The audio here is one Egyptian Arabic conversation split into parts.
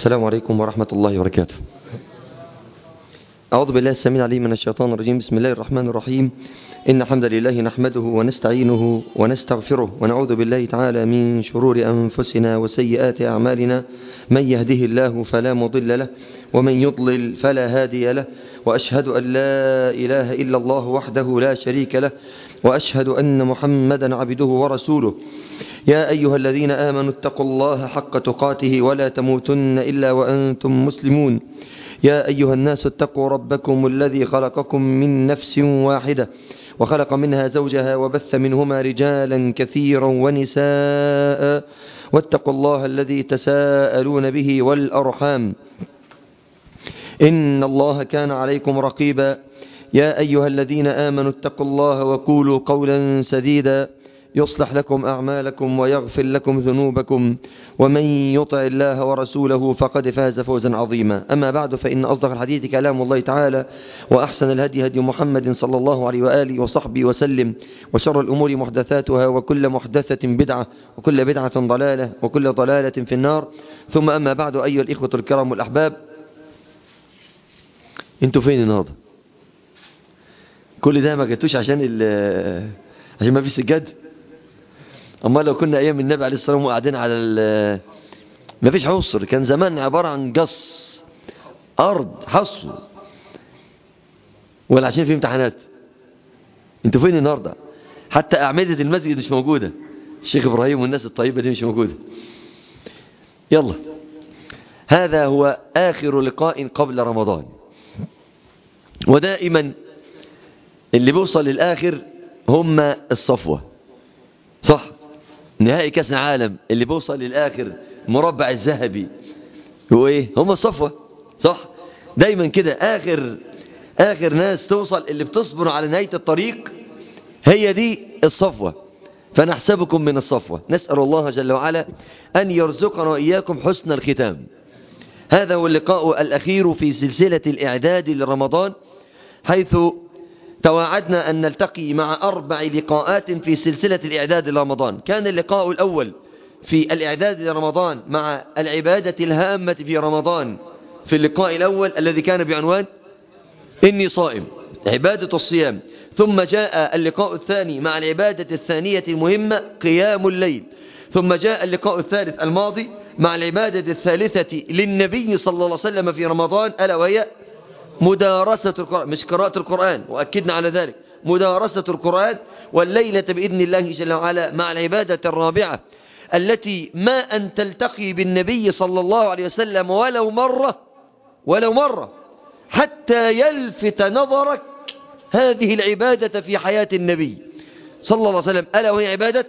السلام عليكم ورحمة الله وبركاته أعوذ بالله السميع العليم من الشيطان الرجيم بسم الله الرحمن الرحيم إن الحمد لله نحمده ونستعينه ونستغفره ونعوذ بالله تعالى من شرور أنفسنا وسيئات أعمالنا من يهده الله فلا مضل له ومن يضلل فلا هادي له وأشهد أن لا إله إلا الله وحده لا شريك له وأشهد أن محمدا عبده ورسوله يا أيها الذين آمنوا اتقوا الله حق تقاته ولا تموتن إلا وأنتم مسلمون يا أيها الناس اتقوا ربكم الذي خلقكم من نفس واحدة وخلق منها زوجها وبث منهما رجالا كثيرا ونساء واتقوا الله الذي تساءلون به والأرحام إن الله كان عليكم رقيبا يا أيها الذين آمنوا اتقوا الله وقولوا قولا سديدا يصلح لكم أعمالكم ويغفر لكم ذنوبكم ومن يطع الله ورسوله فقد فاز فوزا عظيما أما بعد فإن أصدق الحديث كلام الله تعالى وأحسن الهدي هدي محمد صلى الله عليه وآله وصحبه وسلم وشر الأمور محدثاتها وكل محدثة بدعة وكل بدعة ضلالة وكل ضلالة في النار ثم أما بعد أيها الإخوة الكرام والأحباب انتوا فين النهارده كل ده ما جاتوش عشان عشان ما فيش سجاد اما لو كنا ايام النبي عليه الصلاه والسلام وقاعدين على ما فيش عصر كان زمان عباره عن قص ارض حصو ولا عشان في امتحانات انتوا فين النهارده حتى اعمده المسجد مش موجوده الشيخ ابراهيم والناس الطيبه دي مش موجوده يلا هذا هو اخر لقاء قبل رمضان ودائما اللي بيوصل للآخر هم الصفوة صح نهائي كاس العالم اللي بيوصل للآخر مربع الذهبي هو ايه هم الصفوة صح دايما كده آخر آخر ناس توصل اللي بتصبر على نهاية الطريق هي دي الصفوة فنحسبكم من الصفوة نسأل الله جل وعلا أن يرزقنا وإياكم حسن الختام هذا هو اللقاء الأخير في سلسلة الإعداد لرمضان حيث تواعدنا أن نلتقي مع أربع لقاءات في سلسلة الإعداد لرمضان كان اللقاء الأول في الإعداد لرمضان مع العبادة الهامة في رمضان في اللقاء الأول الذي كان بعنوان إني صائم عبادة الصيام ثم جاء اللقاء الثاني مع العبادة الثانية المهمة قيام الليل ثم جاء اللقاء الثالث الماضي مع العبادة الثالثة للنبي صلى الله عليه وسلم في رمضان ألا وهي مدارسة القرآن مش قراءة القرآن وأكدنا على ذلك مدارسة القرآن والليلة بإذن الله جل وعلا مع العبادة الرابعة التي ما أن تلتقي بالنبي صلى الله عليه وسلم ولو مرة ولو مرة حتى يلفت نظرك هذه العبادة في حياة النبي صلى الله عليه وسلم ألا وهي عبادة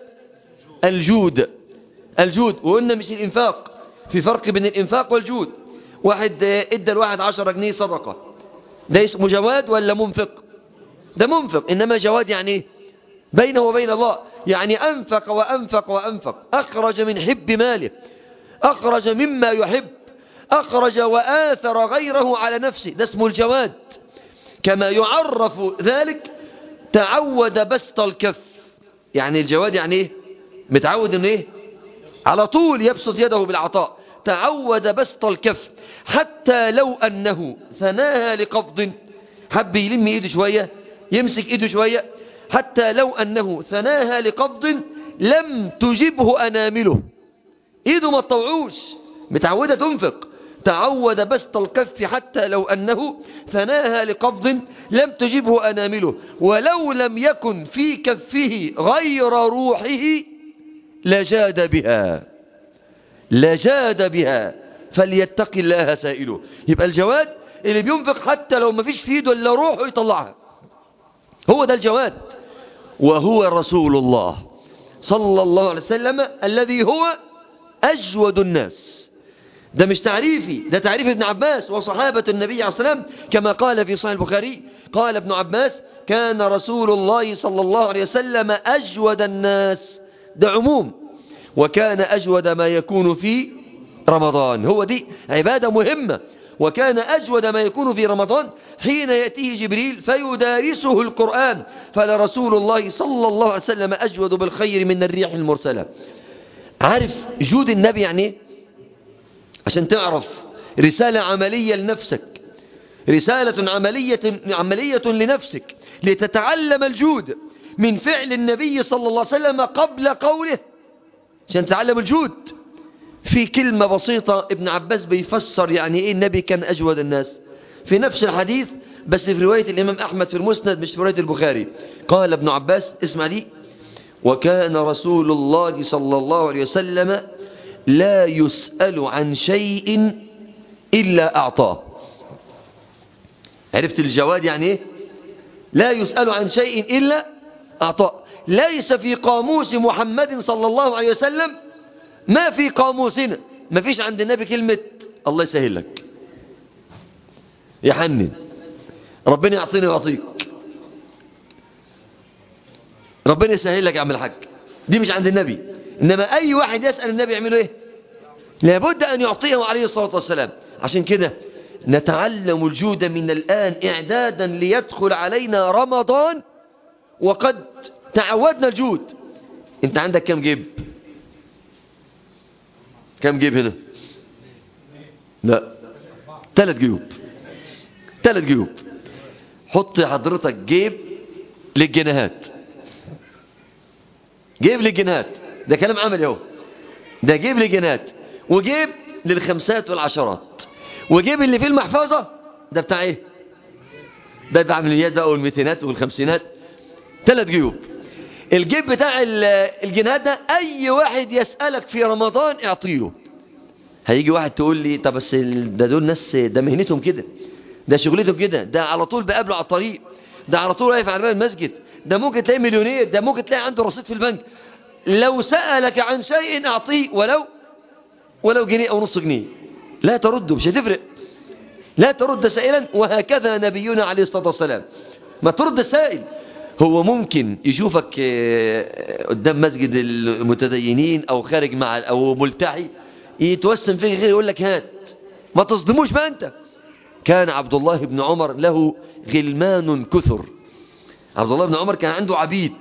الجود الجود وقلنا مش الإنفاق في فرق بين الإنفاق والجود واحد ادى الواحد عشرة جنيه صدقة ده اسمه جواد ولا منفق ده منفق إنما جواد يعني ايه بينه وبين الله يعني أنفق وأنفق وأنفق أخرج من حب ماله أخرج مما يحب أخرج وآثر غيره على نفسه ده اسمه الجواد كما يعرف ذلك تعود بسط الكف يعني الجواد يعني ايه متعود انه ايه على طول يبسط يده بالعطاء تعود بسط الكف حتى لو أنه ثناها لقبض حب يلم ايده شوية يمسك ايده شوية حتى لو أنه ثناها لقبض لم تجبه أنامله ايده ما تطوعوش متعودة تنفق تعود بسط الكف حتى لو أنه ثناها لقبض لم تجبه أنامله ولو لم يكن في كفه غير روحه لجاد بها لجاد بها فليتق الله سائله يبقى الجواد اللي بينفق حتى لو ما فيش في ايده الا روحه يطلعها هو ده الجواد وهو رسول الله صلى الله عليه وسلم الذي هو أجود الناس ده مش تعريفي ده تعريف ابن عباس وصحابة النبي عليه الصلاة والسلام كما قال في صحيح البخاري قال ابن عباس كان رسول الله صلى الله عليه وسلم أجود الناس ده عموم وكان أجود ما يكون في رمضان هو دي عبادة مهمة وكان أجود ما يكون في رمضان حين يأتيه جبريل فيدارسه القرآن فلرسول الله صلى الله عليه وسلم أجود بالخير من الريح المرسلة عارف جود النبي يعني ايه عشان تعرف رسالة عملية لنفسك رسالة عملية, عملية لنفسك لتتعلم الجود من فعل النبي صلى الله عليه وسلم قبل قوله عشان تتعلم الجود في كلمة بسيطة ابن عباس بيفسر يعني ايه النبي كان أجود الناس في نفس الحديث بس في رواية الإمام أحمد في المسند مش في رواية البخاري قال ابن عباس اسمع دي وكان رسول الله صلى الله عليه وسلم لا يسأل عن شيء إلا أعطاه عرفت الجواد يعني ايه لا يسأل عن شيء إلا أعطاه ليس في قاموس محمد صلى الله عليه وسلم ما في قاموسنا ما فيش عند النبي كلمة الله يسهل لك يحنن ربنا يعطيني ويعطيك ربنا يسهل لك يا عم الحاج دي مش عند النبي إنما أي واحد يسأل النبي يعمله إيه لابد أن يعطيه عليه الصلاة والسلام عشان كده نتعلم الجود من الآن إعدادا ليدخل علينا رمضان وقد تعودنا الجود انت عندك كم جيب كم جيب هنا لا ثلاث جيوب ثلاث جيوب حط حضرتك جيب للجنيهات جيب للجنيهات ده كلام عملي اهو ده جيب للجنيهات وجيب للخمسات والعشرات وجيب اللي فيه المحفظة ده بتاع ايه ده بتاع المليات بقى والميتينات والخمسينات ثلاث جيوب الجيب بتاع الجنيهات ده اي واحد يسألك في رمضان اعطيله هيجي واحد تقول لي طب بس ده دول ناس ده مهنتهم كده ده شغلتهم كده ده على طول بقابله على الطريق ده على طول واقف على باب المسجد ده ممكن تلاقي مليونير ده ممكن تلاقي عنده رصيد في البنك لو سألك عن شيء اعطيه ولو ولو جنيه او نص جنيه لا ترده مش هتفرق لا ترد سائلا وهكذا نبينا عليه الصلاة والسلام ما ترد السائل هو ممكن يشوفك قدام مسجد المتدينين او خارج مع او ملتحي يتوسم فيك غير يقول لك هات ما تصدموش بقى انت كان عبد الله بن عمر له غلمان كثر عبد الله بن عمر كان عنده عبيد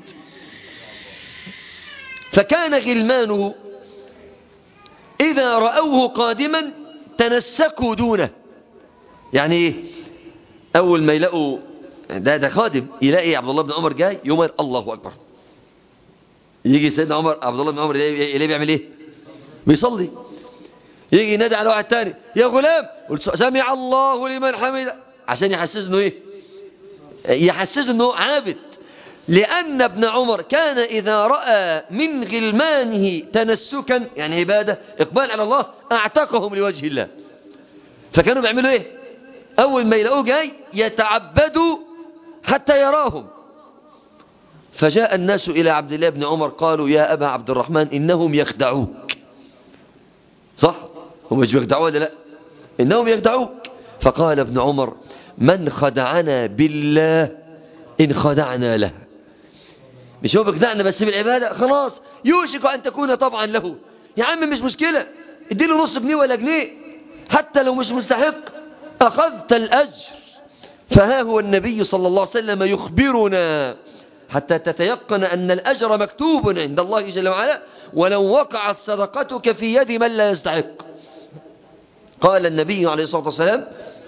فكان غلمانه إذا رأوه قادما تنسكوا دونه يعني ايه اول ما يلاقوا ده ده خادم يلاقي عبد الله بن عمر جاي يوم الله اكبر يجي سيدنا عمر عبد الله بن عمر يلاقيه بيعمل ايه بيصلي يجي ينادي على واحد تاني يا غلام سمع الله لمن حمده عشان يحسس انه ايه يحسس انه عابد لأن ابن عمر كان إذا رأى من غلمانه تنسكا يعني عبادة إقبال على الله أعتقهم لوجه الله فكانوا بيعملوا إيه أول ما يلاقوه جاي يتعبدوا حتى يراهم فجاء الناس إلى عبد الله بن عمر قالوا يا أبا عبد الرحمن إنهم يخدعوك صح هم مش بيخدعوه ولا لا إنهم يخدعوك فقال ابن عمر من خدعنا بالله إن خدعنا له مش هو بيخدعنا بس بالعبادة خلاص يوشك أن تكون طبعا له يا عم مش مشكلة اديله نص جنيه ولا جنيه حتى لو مش مستحق أخذت الأجر فها هو النبي صلى الله عليه وسلم يخبرنا حتى تتيقن أن الأجر مكتوب عند الله جل وعلا ولو وقعت صدقتك في يد من لا يستحق قال النبي عليه الصلاة والسلام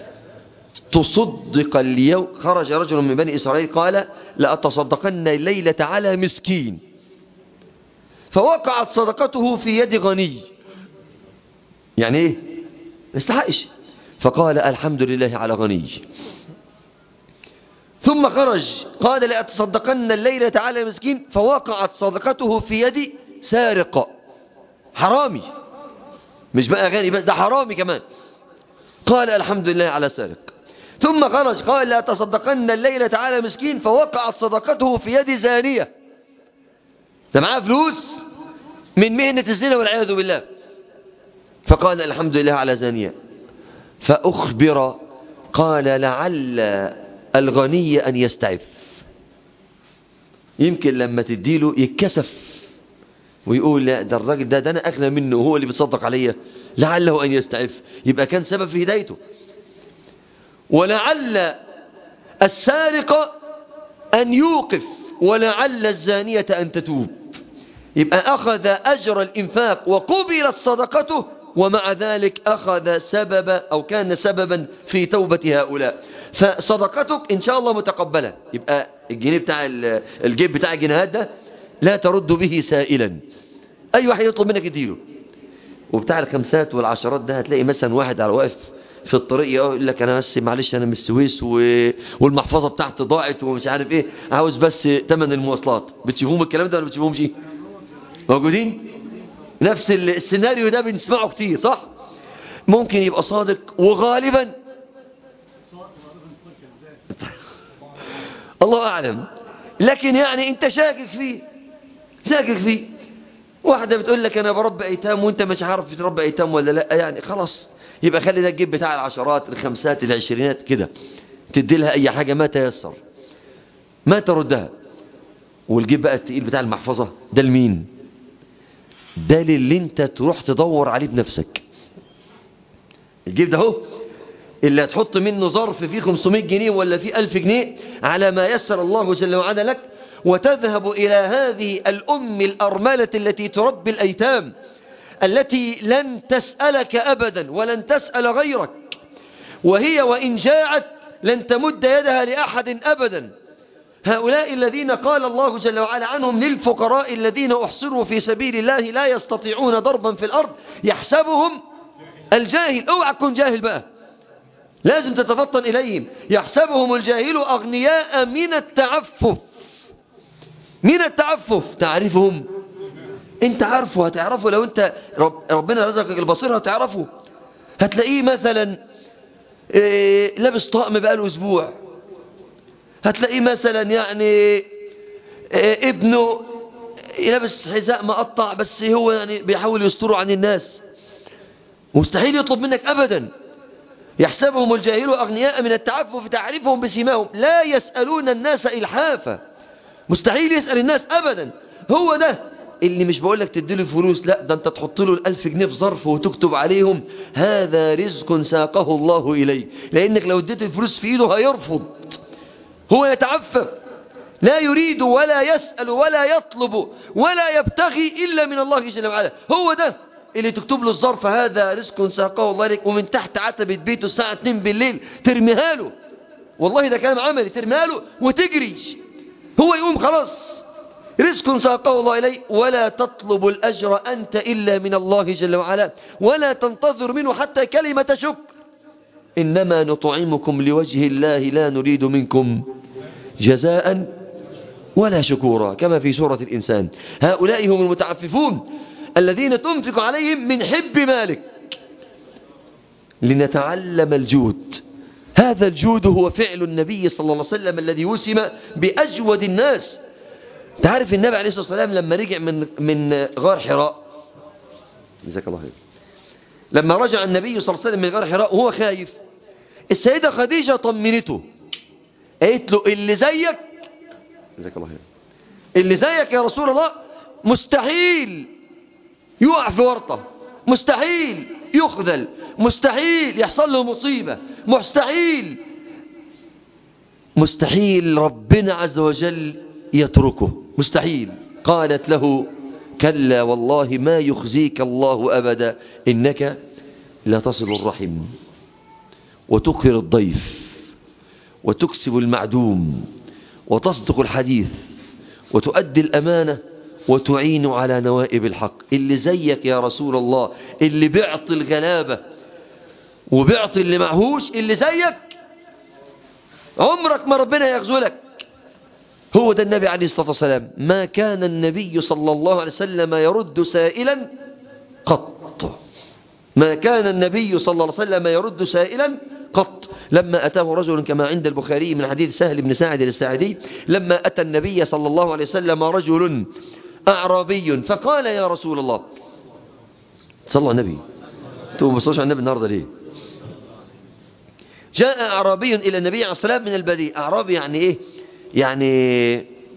تصدق اليوم خرج رجل من بني إسرائيل قال لأتصدقن الليلة على مسكين فوقعت صدقته في يد غني يعني ايه استحقش فقال الحمد لله على غني ثم خرج قال لأتصدقن الليلة على مسكين فوقعت صدقته في يد سارق حرامي مش بقى غني بس ده حرامي كمان قال الحمد لله على سارق ثم خرج قال لا تصدقن الليلة على مسكين فوقعت صدقته في يد زانية ده معاه فلوس من مهنة الزنا والعياذ بالله فقال الحمد لله على زانية فأخبر قال لعل الغني أن يستعف يمكن لما تديله يتكسف ويقول لا ده الراجل ده, ده أنا أغنى منه وهو اللي بيتصدق عليا لعله أن يستعف يبقى كان سبب في هدايته ولعل السارق أن يوقف ولعل الزانية أن تتوب يبقى أخذ أجر الإنفاق وقبلت صدقته ومع ذلك أخذ سبب أو كان سببا في توبة هؤلاء فصدقتك إن شاء الله متقبلة يبقى الجنيه بتاع ال- الجيب بتاع الجنيهات ده لا ترد به سائلا أي واحد يطلب منك اديله وبتاع الخمسات والعشرات ده هتلاقي مثلا واحد على واقف في الطريق يقول لك انا بس معلش انا من السويس و... والمحفظه بتاعتي ضاعت ومش عارف ايه عاوز بس ثمن المواصلات بتشوفوهم الكلام ده ولا بتشوفوهمش موجودين نفس ال- السيناريو ده بنسمعه كتير صح ممكن يبقى صادق وغالبا الله اعلم لكن يعني انت شاكك فيه شاكك فيه واحدة بتقول لك أنا بربي أيتام وأنت مش عارف تربي أيتام ولا لا يعني خلاص يبقى خلي ده الجيب بتاع العشرات الخمسات العشرينات كده تدي لها أي حاجة ما تيسر ما تردها والجيب بقى التقيل بتاع المحفظة ده لمين ده للي انت تروح تدور عليه بنفسك الجيب ده هو اللي هتحط منه ظرف فيه 500 جنيه ولا فيه 1000 جنيه على ما يسر الله جل وعلا لك وتذهب إلى هذه الأم الأرملة التي تربي الأيتام التي لن تسألك أبدا ولن تسأل غيرك وهي وإن جاعت لن تمد يدها لأحد أبدا هؤلاء الذين قال الله جل وعلا عنهم للفقراء الذين أحصروا في سبيل الله لا يستطيعون ضربا في الأرض يحسبهم الجاهل اوعى تكون جاهل بقى لازم تتفطن إليهم يحسبهم الجاهل أغنياء من التعفف من التعفف تعرفهم انت عارفه هتعرفه لو انت رب ربنا رزقك البصير هتعرفه هتلاقيه مثلا إيه لابس طقم بقاله اسبوع هتلاقيه مثلا يعني إيه ابنه لابس حذاء مقطع بس هو يعني بيحاول يستره عن الناس مستحيل يطلب منك ابدا يحسبهم الجاهل اغنياء من التعفف تعرفهم بسيماهم لا يسالون الناس الحافا مستحيل يسال الناس ابدا هو ده اللي مش بقول لك تديله فلوس لا ده انت تحط له الألف جنيه في ظرف وتكتب عليهم هذا رزق ساقه الله إليه لأنك لو اديت الفلوس في إيده هيرفض هو يتعفف لا يريد ولا يسأل ولا يطلب ولا يبتغي إلا من الله جل وعلا هو ده اللي تكتب له الظرف هذا رزق ساقه الله إليك ومن تحت عتبة بيته الساعة 2 بالليل ترميها له والله ده كلام عملي ترميها له وتجري هو يقوم خلاص رزق ساقه الله إليه ولا تطلب الأجر أنت إلا من الله جل وعلا ولا تنتظر منه حتى كلمة شكر إنما نطعمكم لوجه الله لا نريد منكم جزاء ولا شكورا كما في سورة الإنسان هؤلاء هم المتعففون الذين تنفق عليهم من حب مالك لنتعلم الجود هذا الجود هو فعل النبي صلى الله عليه وسلم الذي وسم بأجود الناس تعرف النبي عليه الصلاة والسلام لما رجع من من غار حراء جزاك الله خير لما رجع النبي صلى الله عليه وسلم من غار حراء وهو خايف السيدة خديجة طمنته قالت له اللي زيك جزاك الله خير اللي زيك يا رسول الله مستحيل يقع في ورطة مستحيل يخذل مستحيل يحصل له مصيبة مستحيل مستحيل ربنا عز وجل يتركه مستحيل قالت له كلا والله ما يخزيك الله أبدا إنك لا تصل الرحم وتقر الضيف وتكسب المعدوم وتصدق الحديث وتؤدي الأمانة وتعين على نوائب الحق اللي زيك يا رسول الله اللي بيعطي الغلابة وبيعطي اللي معهوش اللي زيك عمرك ما ربنا يخذلك هو ده النبي عليه الصلاة والسلام ما كان النبي صلى الله عليه وسلم يرد سائلا قط ما كان النبي صلى الله عليه وسلم يرد سائلا قط لما أتاه رجل كما عند البخاري من حديث سهل بن ساعد الساعدي لما أتى النبي صلى الله عليه وسلم رجل أعرابي فقال يا رسول الله صلى على النبي انتوا ما بصوش على النبي النهارده ليه جاء أعرابي إلى النبي عليه الصلاة والسلام من البديء أعرابي يعني إيه يعني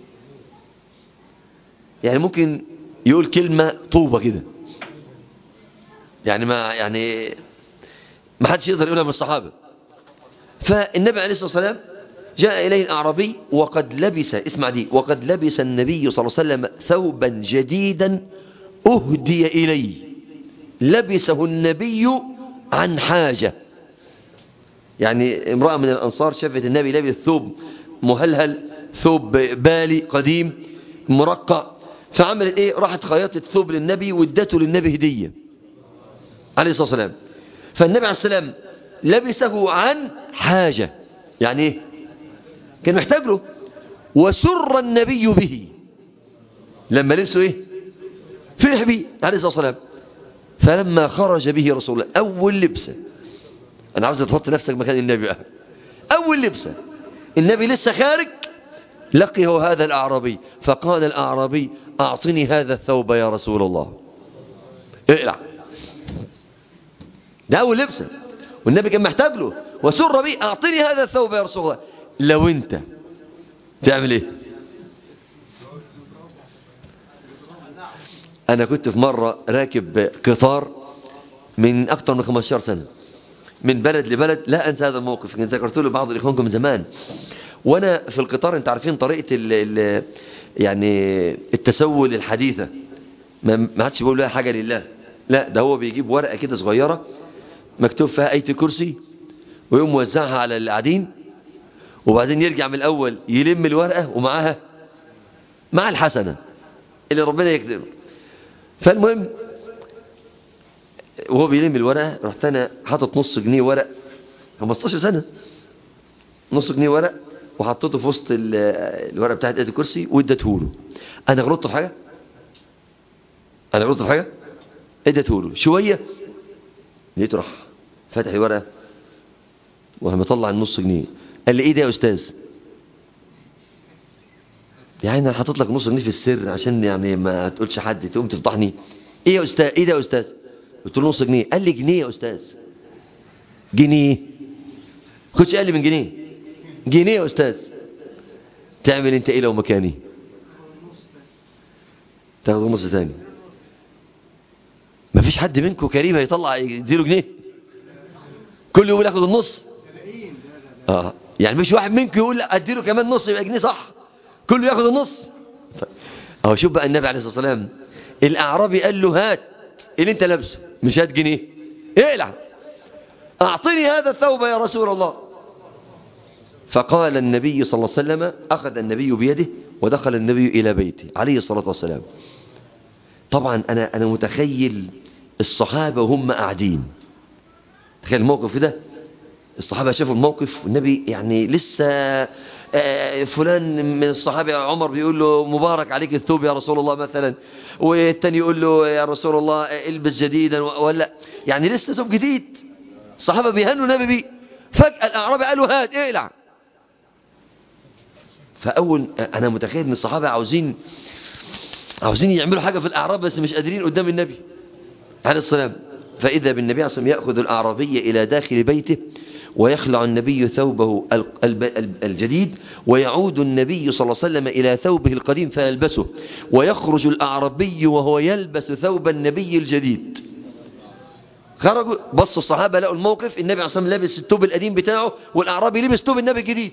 يعني ممكن يقول كلمة طوبة كده يعني ما يعني ما حدش يقدر يقولها من الصحابة فالنبي عليه الصلاة والسلام جاء إليه الأعرابي وقد لبس اسمع دي وقد لبس النبي صلى الله عليه وسلم ثوبا جديدا أهدي إليه لبسه النبي عن حاجة يعني امرأة من الأنصار شافت النبي لابس ثوب مهلهل ثوب بالي قديم مرقع فعملت ايه راحت خيطت ثوب للنبي وادته للنبي هدية عليه الصلاة والسلام فالنبي عليه السلام لبسه عن حاجة يعني ايه كان محتاج له وسر النبي به لما لبسه ايه فرح به عليه الصلاة والسلام فلما خرج به رسول الله أول لبسة أنا عاوز تحط نفسك مكان النبي بقى أول لبسة النبي لسه خارج لقيه هذا الأعرابي فقال الأعرابي أعطني هذا الثوب يا رسول الله اقلع ده أول لبسة والنبي كان محتاج له وسر بي أعطني هذا الثوب يا رسول الله لو أنت تعمل إيه أنا كنت في مرة راكب قطار من أكثر من 15 سنة من بلد لبلد لا أنسى هذا الموقف كنت ذكرت له بعض الإخوانكم من زمان وأنا في القطار أنت عارفين طريقة ال ال يعني التسول الحديثة ما عادش بيقول لها حاجة لله لا ده هو بيجيب ورقة كده صغيرة مكتوب فيها آية الكرسي ويقوم موزعها على اللي قاعدين وبعدين يرجع من الأول يلم الورقة ومعاها مع الحسنة اللي ربنا يكتبه فالمهم وهو بيلم الورقة رحت أنا حاطط نص جنيه ورق 15 سنة نص جنيه ورق وحطيته في وسط الورقة بتاعت آية الكرسي واديته له أنا غلطت في حاجة؟ أنا غلطت في حاجة؟ اديته له شوية لقيته راح فاتح الورقة وهم مطلع النص جنيه قال لي ايه ده يا استاذ يعني انا حاطط لك نص جنيه في السر عشان يعني ما تقولش حد تقوم تفضحني ايه يا استاذ ايه ده يا استاذ قلت له نص جنيه قال لي جنيه يا استاذ جنيه خدش اقل من جنيه جنيه يا استاذ تعمل انت ايه لو مكاني تاخد نص تاني مفيش حد منكم كريم هيطلع يديله جنيه كل يوم ياخد النص اه يعني مش واحد منكم يقول لا اديله كمان نص يبقى جنيه صح كله ياخد النص ف... اهو شوف بقى النبي عليه الصلاه والسلام الاعرابي قال له هات اللي انت لابسه مش هات جنيه اقلع اعطني هذا الثوب يا رسول الله فقال النبي صلى الله عليه وسلم اخذ النبي بيده ودخل النبي الى بيته عليه الصلاه والسلام طبعا انا انا متخيل الصحابه وهم قاعدين تخيل الموقف ده الصحابة شافوا الموقف والنبي يعني لسه فلان من الصحابة عمر بيقول له مبارك عليك الثوب يا رسول الله مثلا والتاني يقول له يا رسول الله البس جديدا ولا يعني لسه ثوب جديد الصحابة بيهنوا النبي بيه فجأة الأعرابي قالوا هات اقلع فأول أنا متخيل إن الصحابة عاوزين عاوزين يعملوا حاجة في الأعراب بس مش قادرين قدام النبي عليه السلام فإذا بالنبي عليه الصلاة يأخذ الأعرابي إلى داخل بيته ويخلع النبي ثوبه الجديد ويعود النبي صلى الله عليه وسلم إلى ثوبه القديم فيلبسه ويخرج الأعرابي وهو يلبس ثوب النبي الجديد خرجوا بصوا الصحابة لقوا الموقف النبي عليه الصلاة والسلام لابس الثوب القديم بتاعه والأعرابي لبس ثوب النبي الجديد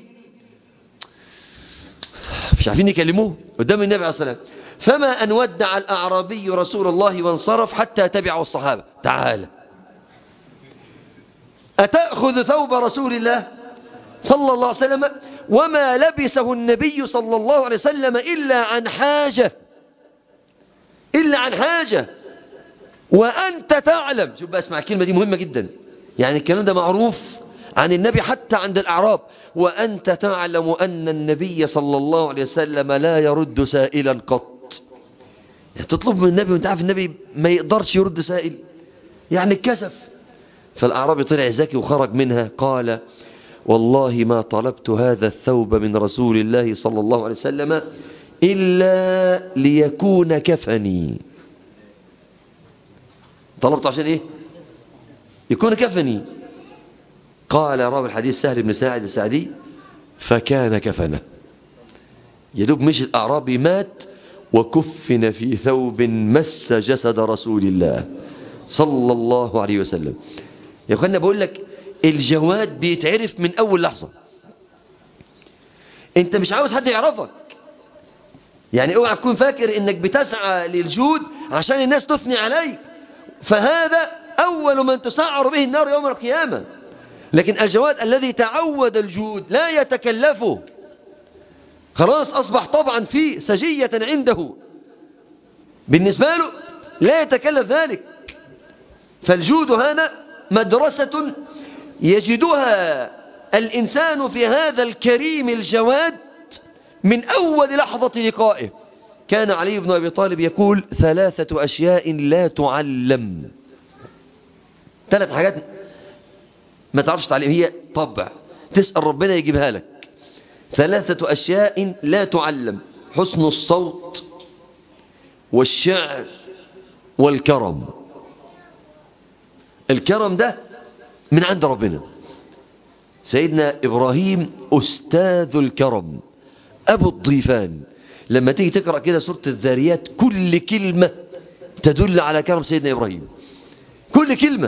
مش عارفين يكلموه قدام النبي عليه الصلاة والسلام فما أن ودع الأعرابي رسول الله وانصرف حتى تبعه الصحابة تعالى أتأخذ ثوب رسول الله صلى الله عليه وسلم وما لبسه النبي صلى الله عليه وسلم إلا عن حاجة إلا عن حاجة وأنت تعلم شوف بقى اسمع الكلمة دي مهمة جدا يعني الكلام ده معروف عن النبي حتى عند الأعراب وأنت تعلم أن النبي صلى الله عليه وسلم لا يرد سائلا قط يعني تطلب من النبي وانت عارف النبي ما يقدرش يرد سائل يعني الكسف فالأعرابي طلع ذكي وخرج منها قال والله ما طلبت هذا الثوب من رسول الله صلى الله عليه وسلم إلا ليكون كفني طلبت عشان إيه يكون كفني قال راوي الحديث سهل بن ساعد السعدي فكان كفنه يدوب مش الأعرابي مات وكفن في ثوب مس جسد رسول الله صلى الله عليه وسلم يا اخوانا بقول لك الجواد بيتعرف من اول لحظة انت مش عاوز حد يعرفك يعني اوعى تكون فاكر انك بتسعى للجود عشان الناس تثني عليك فهذا أول من تسعر به النار يوم القيامة لكن الجواد الذي تعود الجود لا يتكلفه خلاص أصبح طبعا فيه سجية عنده بالنسبة له لا يتكلف ذلك فالجود هذا مدرسة يجدها الإنسان في هذا الكريم الجواد من أول لحظة لقائه كان علي بن أبي طالب يقول ثلاثة أشياء لا تعلم ثلاث حاجات ما تعرفش تعلم هي طبع تسأل ربنا يجيبها لك ثلاثة أشياء لا تعلم حسن الصوت والشعر والكرم الكرم ده من عند ربنا سيدنا إبراهيم أستاذ الكرم أبو الضيفان لما تيجي تقرأ كده سورة الذاريات كل كلمة تدل على كرم سيدنا إبراهيم كل كلمة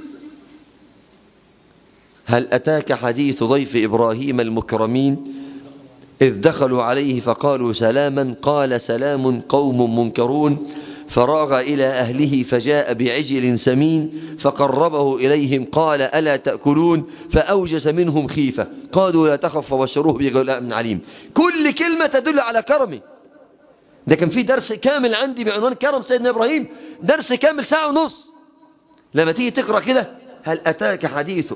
هل أتاك حديث ضيف إبراهيم المكرمين إذ دخلوا عليه فقالوا سلاما قال سلام قوم منكرون فراغ إلى أهله فجاء بعجل سمين فقربه إليهم قال ألا تأكلون فأوجس منهم خيفة قالوا لا تخف فبشروه بغلاء من عليم كل كلمة تدل على كرمه ده كان في درس كامل عندي بعنوان كرم سيدنا إبراهيم درس كامل ساعة ونص لما تيجي تقرأ كده هل أتاك حديث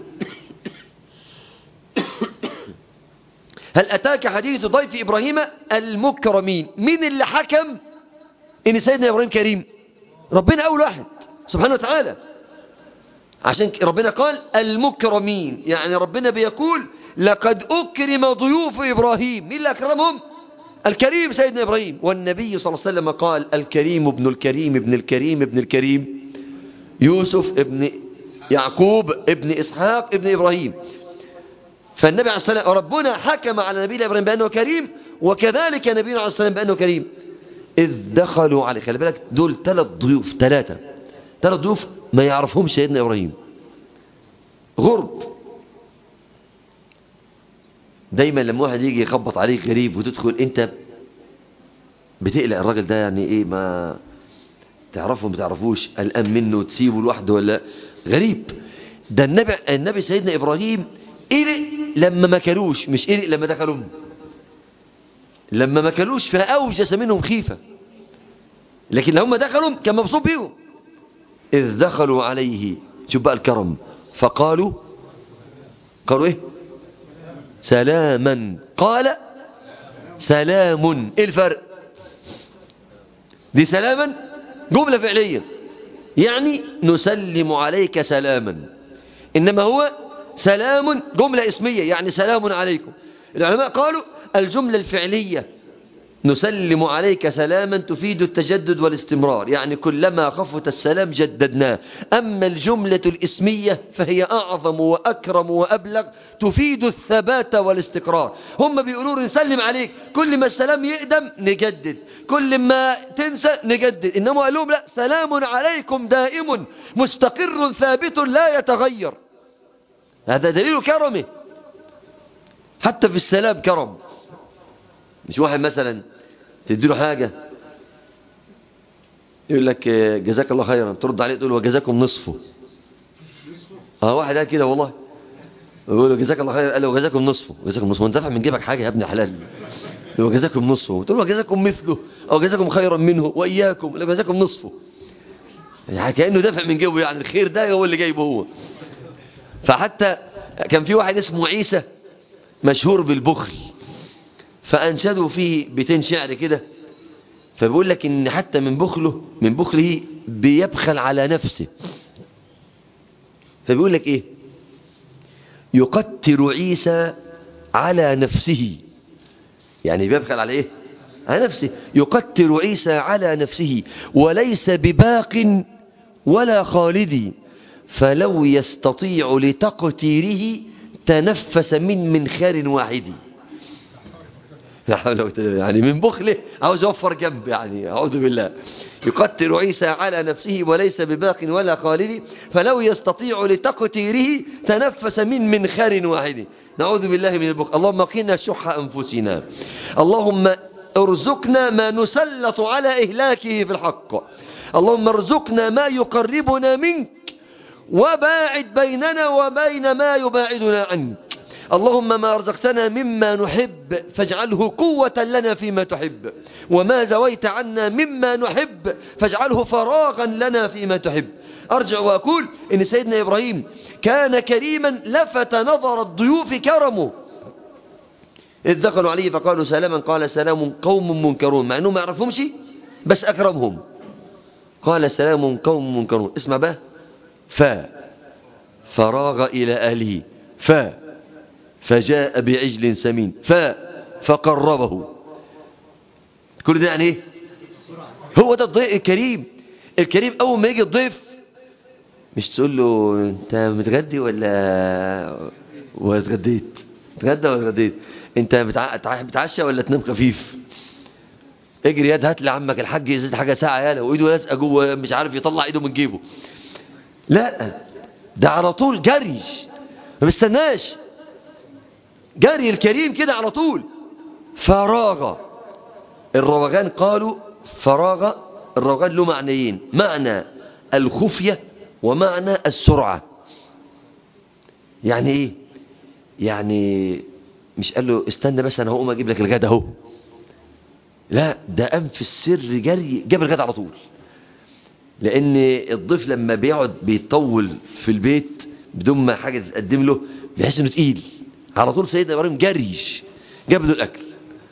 هل أتاك حديث ضيف إبراهيم المكرمين مين اللي حكم إن سيدنا إبراهيم كريم ربنا أول واحد سبحانه وتعالى عشان ربنا قال المكرمين يعني ربنا بيقول لقد أكرم ضيوف إبراهيم مين اللي أكرمهم الكريم سيدنا إبراهيم والنبي صلى الله عليه وسلم قال الكريم ابن الكريم ابن الكريم ابن الكريم يوسف ابن يعقوب ابن إسحاق ابن إبراهيم فالنبي عليه الصلاة والسلام ربنا حكم على نبينا إبراهيم بأنه كريم وكذلك نبينا عليه الصلاة والسلام بأنه كريم إذ دخلوا عليه خلي بالك دول ثلاث ضيوف ثلاثة ثلاث ضيوف ما يعرفهمش سيدنا إبراهيم غرب دايما لما واحد يجي يخبط عليك غريب وتدخل انت بتقلق الراجل ده يعني ايه ما تعرفه ما تعرفوش قلقان منه تسيبه لوحده ولا غريب ده النبي النبي سيدنا ابراهيم قلق لما ما كلوش مش قلق لما دخلوا لما ما كلوش فاوجس منهم خيفه لكن لما دخلوا كان مبسوط بيهم اذ دخلوا عليه شوف بقى الكرم فقالوا قالوا ايه سلاما قال سلام ايه الفرق دي سلاما جملة فعلية يعني نسلم عليك سلاما إنما هو سلام جملة اسمية يعني سلام عليكم العلماء قالوا الجملة الفعلية نسلم عليك سلاما تفيد التجدد والاستمرار يعني كلما خفت السلام جددناه أما الجملة الإسمية فهي أعظم وأكرم وأبلغ تفيد الثبات والاستقرار هم بيقولوا نسلم عليك كل ما السلام يقدم نجدد كل ما تنسى نجدد إنما قال لهم لا سلام عليكم دائم مستقر ثابت لا يتغير هذا دليل كرمه حتى في السلام كرم مش واحد مثلا تديله حاجة يقول لك جزاك الله خيرا ترد عليه تقول وجزاكم نصفه اه واحد قال كده والله يقول له جزاك الله خيرا قال له وجزاكم نصفه جزاكم نصفه انت دافع من جيبك حاجة يا ابن حلال وجزاكم نصفه تقول له وجزاكم مثله او جزاكم خيرا منه واياكم وجزاكم نصفه يعني كأنه دافع من جيبه يعني الخير ده هو اللي جايبه هو فحتى كان في واحد اسمه عيسى مشهور بالبخل فأنشدوا فيه بيتين شعر كده فبيقول لك إن حتى من بخله من بخله بيبخل على نفسه فبيقول لك إيه يقتل عيسى على نفسه يعني بيبخل على إيه على نفسه يقتل عيسى على نفسه وليس بباق ولا خالد فلو يستطيع لتقتيره تنفس من منخار واحد يعني من بخله عاوز يوفر جنب يعني أعوذ بالله يقتل عيسى على نفسه وليس بباق ولا خالد فلو يستطيع لتقتيره تنفس من منخار واحد نعوذ بالله من البخل اللهم قنا شح أنفسنا اللهم ارزقنا ما نسلط على إهلاكه في الحق اللهم ارزقنا ما يقربنا منك وباعد بيننا وبين ما يباعدنا عنك اللهم ما رزقتنا مما نحب فاجعله قوة لنا فيما تحب وما زويت عنا مما نحب فاجعله فراغا لنا فيما تحب أرجع وأقول إن سيدنا إبراهيم كان كريما لفت نظر الضيوف كرمه إذ دخلوا عليه فقالوا سلاما قال سلام قوم منكرون مع أنهم ما يعرفهمش بس أكرمهم قال سلام قوم منكرون اسمع بقى ف فراغ إلى أهله ف فجاء بعجل سمين ف فقربه كل ده يعني ايه هو ده الضيف الكريم الكريم اول ما يجي الضيف مش تقول له انت متغدي ولا ولا اتغديت اتغدى ولا اتغديت انت بتع... بتعشى ولا تنام خفيف اجري ياد هات لعمك الحاج يزيد حاجه ساعه يالا وايده لازقه جوه مش عارف يطلع ايده من جيبه لا ده على طول جري ما بيستناش جري الكريم كده على طول فراغ الروغان قالوا فراغ الروغان له معنيين معنى الخفية ومعنى السرعة يعني ايه يعني مش قال له استنى بس انا هقوم اجيب لك الغدا اهو لا ده قام في السر جري جاب الغدا على طول لان الضيف لما بيقعد بيطول في البيت بدون ما حاجه تقدم له بيحس انه تقيل على طول سيدنا ابراهيم جريش جاب له الاكل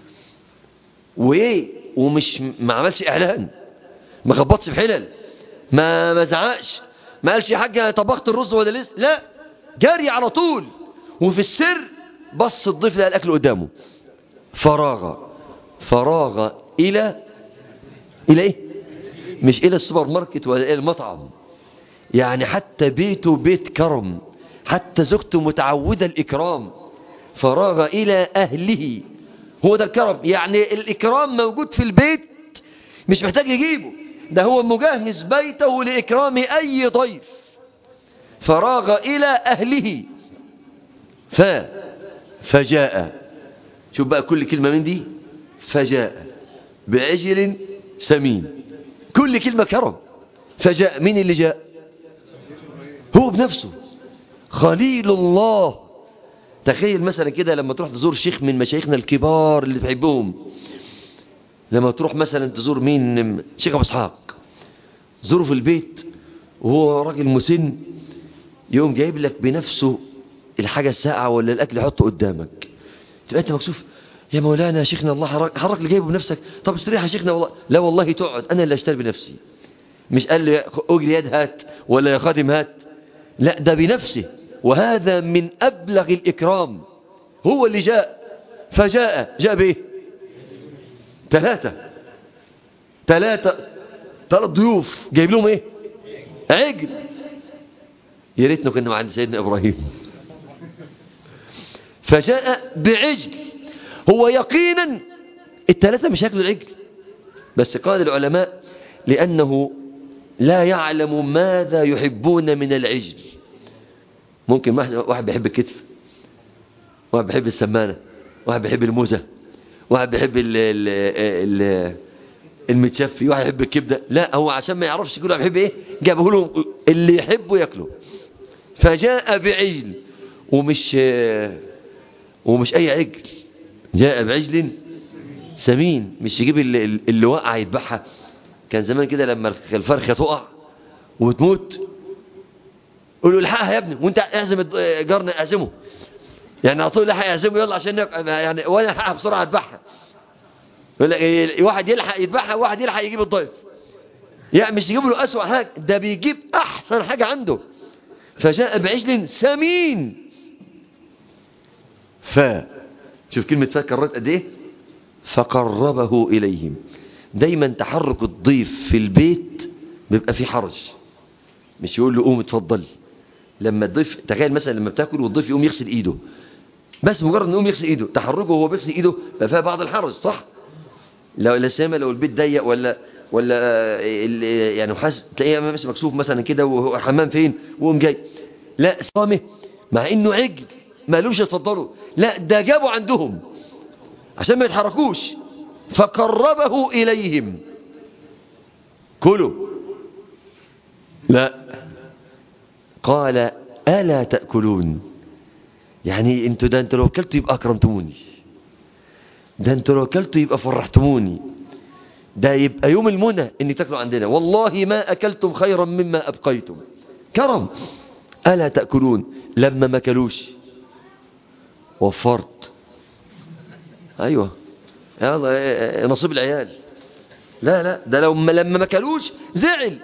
وايه ومش ما عملش اعلان ما خبطش في حلل ما ما زعقش ما قالش يا حاجه طبخت الرز ولا لسه لا جري على طول وفي السر بص الضيف لقى الاكل قدامه فراغ فراغ الى الى ايه مش الى السوبر ماركت ولا الى المطعم يعني حتى بيته بيت كرم حتى زوجته متعودة الإكرام فراغ إلى أهله هو ده الكرم يعني الإكرام موجود في البيت مش محتاج يجيبه ده هو مجهز بيته لإكرام أي ضيف فراغ إلى أهله ف فجاء شوف بقى كل كلمة من دي فجاء بعجل سمين كل كلمة كرم فجاء مين اللي جاء هو بنفسه خليل الله تخيل مثلا كده لما تروح تزور شيخ من مشايخنا الكبار اللي تحبهم لما تروح مثلا تزور مين شيخ ابو اسحاق زوره في البيت وهو راجل مسن يوم جايب لك بنفسه الحاجة الساقعة ولا الأكل يحطه قدامك تبقى أنت مكسوف يا مولانا يا شيخنا الله حرك, حرك اللي جايبه بنفسك طب استريح يا شيخنا والله لا والله تقعد أنا اللي أشتري بنفسي مش قال لي أجري يد هات ولا يا خادم هات لا ده بنفسه وهذا من أبلغ الإكرام هو اللي جاء فجاء جاء بإيه ثلاثة ثلاثة ثلاث ضيوف جايب لهم إيه عجل يا ريتنا كنا مع سيدنا إبراهيم فجاء بعجل هو يقينا الثلاثة مش هياكلوا العجل بس قال العلماء لأنه لا يعلم ماذا يحبون من العجل ممكن واحد بيحب الكتف واحد بيحب السمانة واحد بيحب الموزة واحد بيحب ال ال ال المتشفي واحد يحب الكبدة لا هو عشان ما يعرفش كل واحد بيحب ايه جابه له اللي يحبه ياكله فجاء بعجل ومش ومش اي عجل جاء بعجل سمين مش يجيب اللي, اللي وقع يذبحها كان زمان كده لما الفرخه تقع وتموت قول له الحقها يا ابني وانت اعزم جارنا اعزمه يعني على طول الحق يعزمه يلا عشان يعني وانا الحقها بسرعه اذبحها واحد يلحق يذبحها وواحد يلحق يجيب الضيف يعني مش يجيب له اسوأ حاجه ده بيجيب احسن حاجه عنده فجاء بعجل سمين ف شوف كلمه ف كررت قد ايه فقربه اليهم دايما تحرك الضيف في البيت بيبقى فيه حرج مش يقول له قوم اتفضل لما الضيف تخيل مثلا لما بتاكل والضيف يقوم يغسل ايده بس مجرد انه يقوم يغسل ايده تحركه وهو بيغسل ايده بقى فيها بعض الحرج صح لو لا سيما لو البيت ضيق ولا ولا يعني حاسس تلاقيه بس مكسوف مثلا كده وهو حمام فين وقوم جاي لا صامه مع انه عجل ما قالوش اتفضلوا لا ده جابوا عندهم عشان ما يتحركوش فقربه اليهم كلوا لا قال ألا تأكلون يعني انتوا ده انتوا لو اكلتوا يبقى أكرمتموني ده انتوا لو اكلتوا يبقى فرحتموني ده يبقى يوم المنى انك تاكلوا عندنا والله ما أكلتم خيرا مما أبقيتم كرم ألا تأكلون لما ما كلوش وفرت أيوة يلا نصيب العيال لا لا ده لو ما لما ما كلوش زعل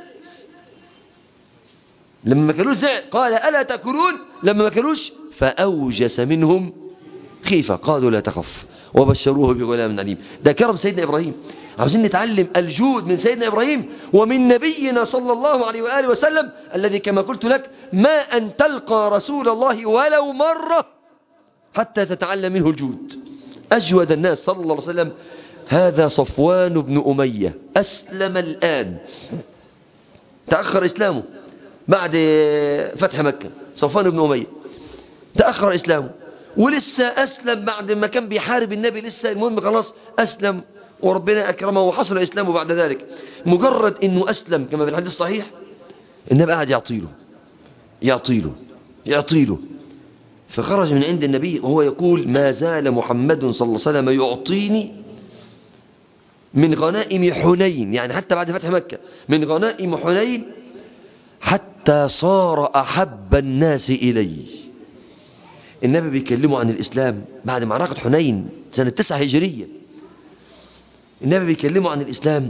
لما ما كلوش زعل قال ألا تأكلون لما ما كلوش فأوجس منهم خيفة قالوا لا تخف وبشروه بغلام عليم ده كرم سيدنا إبراهيم عاوزين نتعلم الجود من سيدنا إبراهيم ومن نبينا صلى الله عليه وآله وسلم الذي كما قلت لك ما أن تلقى رسول الله ولو مرة حتى تتعلم منه الجود أجود الناس صلى الله عليه وسلم هذا صفوان بن أمية أسلم الآن تأخر إسلامه بعد فتح مكة صفوان بن أمية تأخر إسلامه ولسه أسلم بعد ما كان بيحارب النبي لسه المهم خلاص أسلم وربنا أكرمه وحصل إسلامه بعد ذلك مجرد أنه أسلم كما في الحديث الصحيح النبي قاعد يعطيله يعطيله يعطيله فخرج من عند النبي وهو يقول ما زال محمد صلى الله عليه وسلم يعطيني من غنائم حنين يعني حتى بعد فتح مكة من غنائم حنين حتى صار أحب الناس إلي النبي بيكلمه عن الإسلام بعد معركة حنين سنة تسعة هجرية النبي بيكلمه عن الإسلام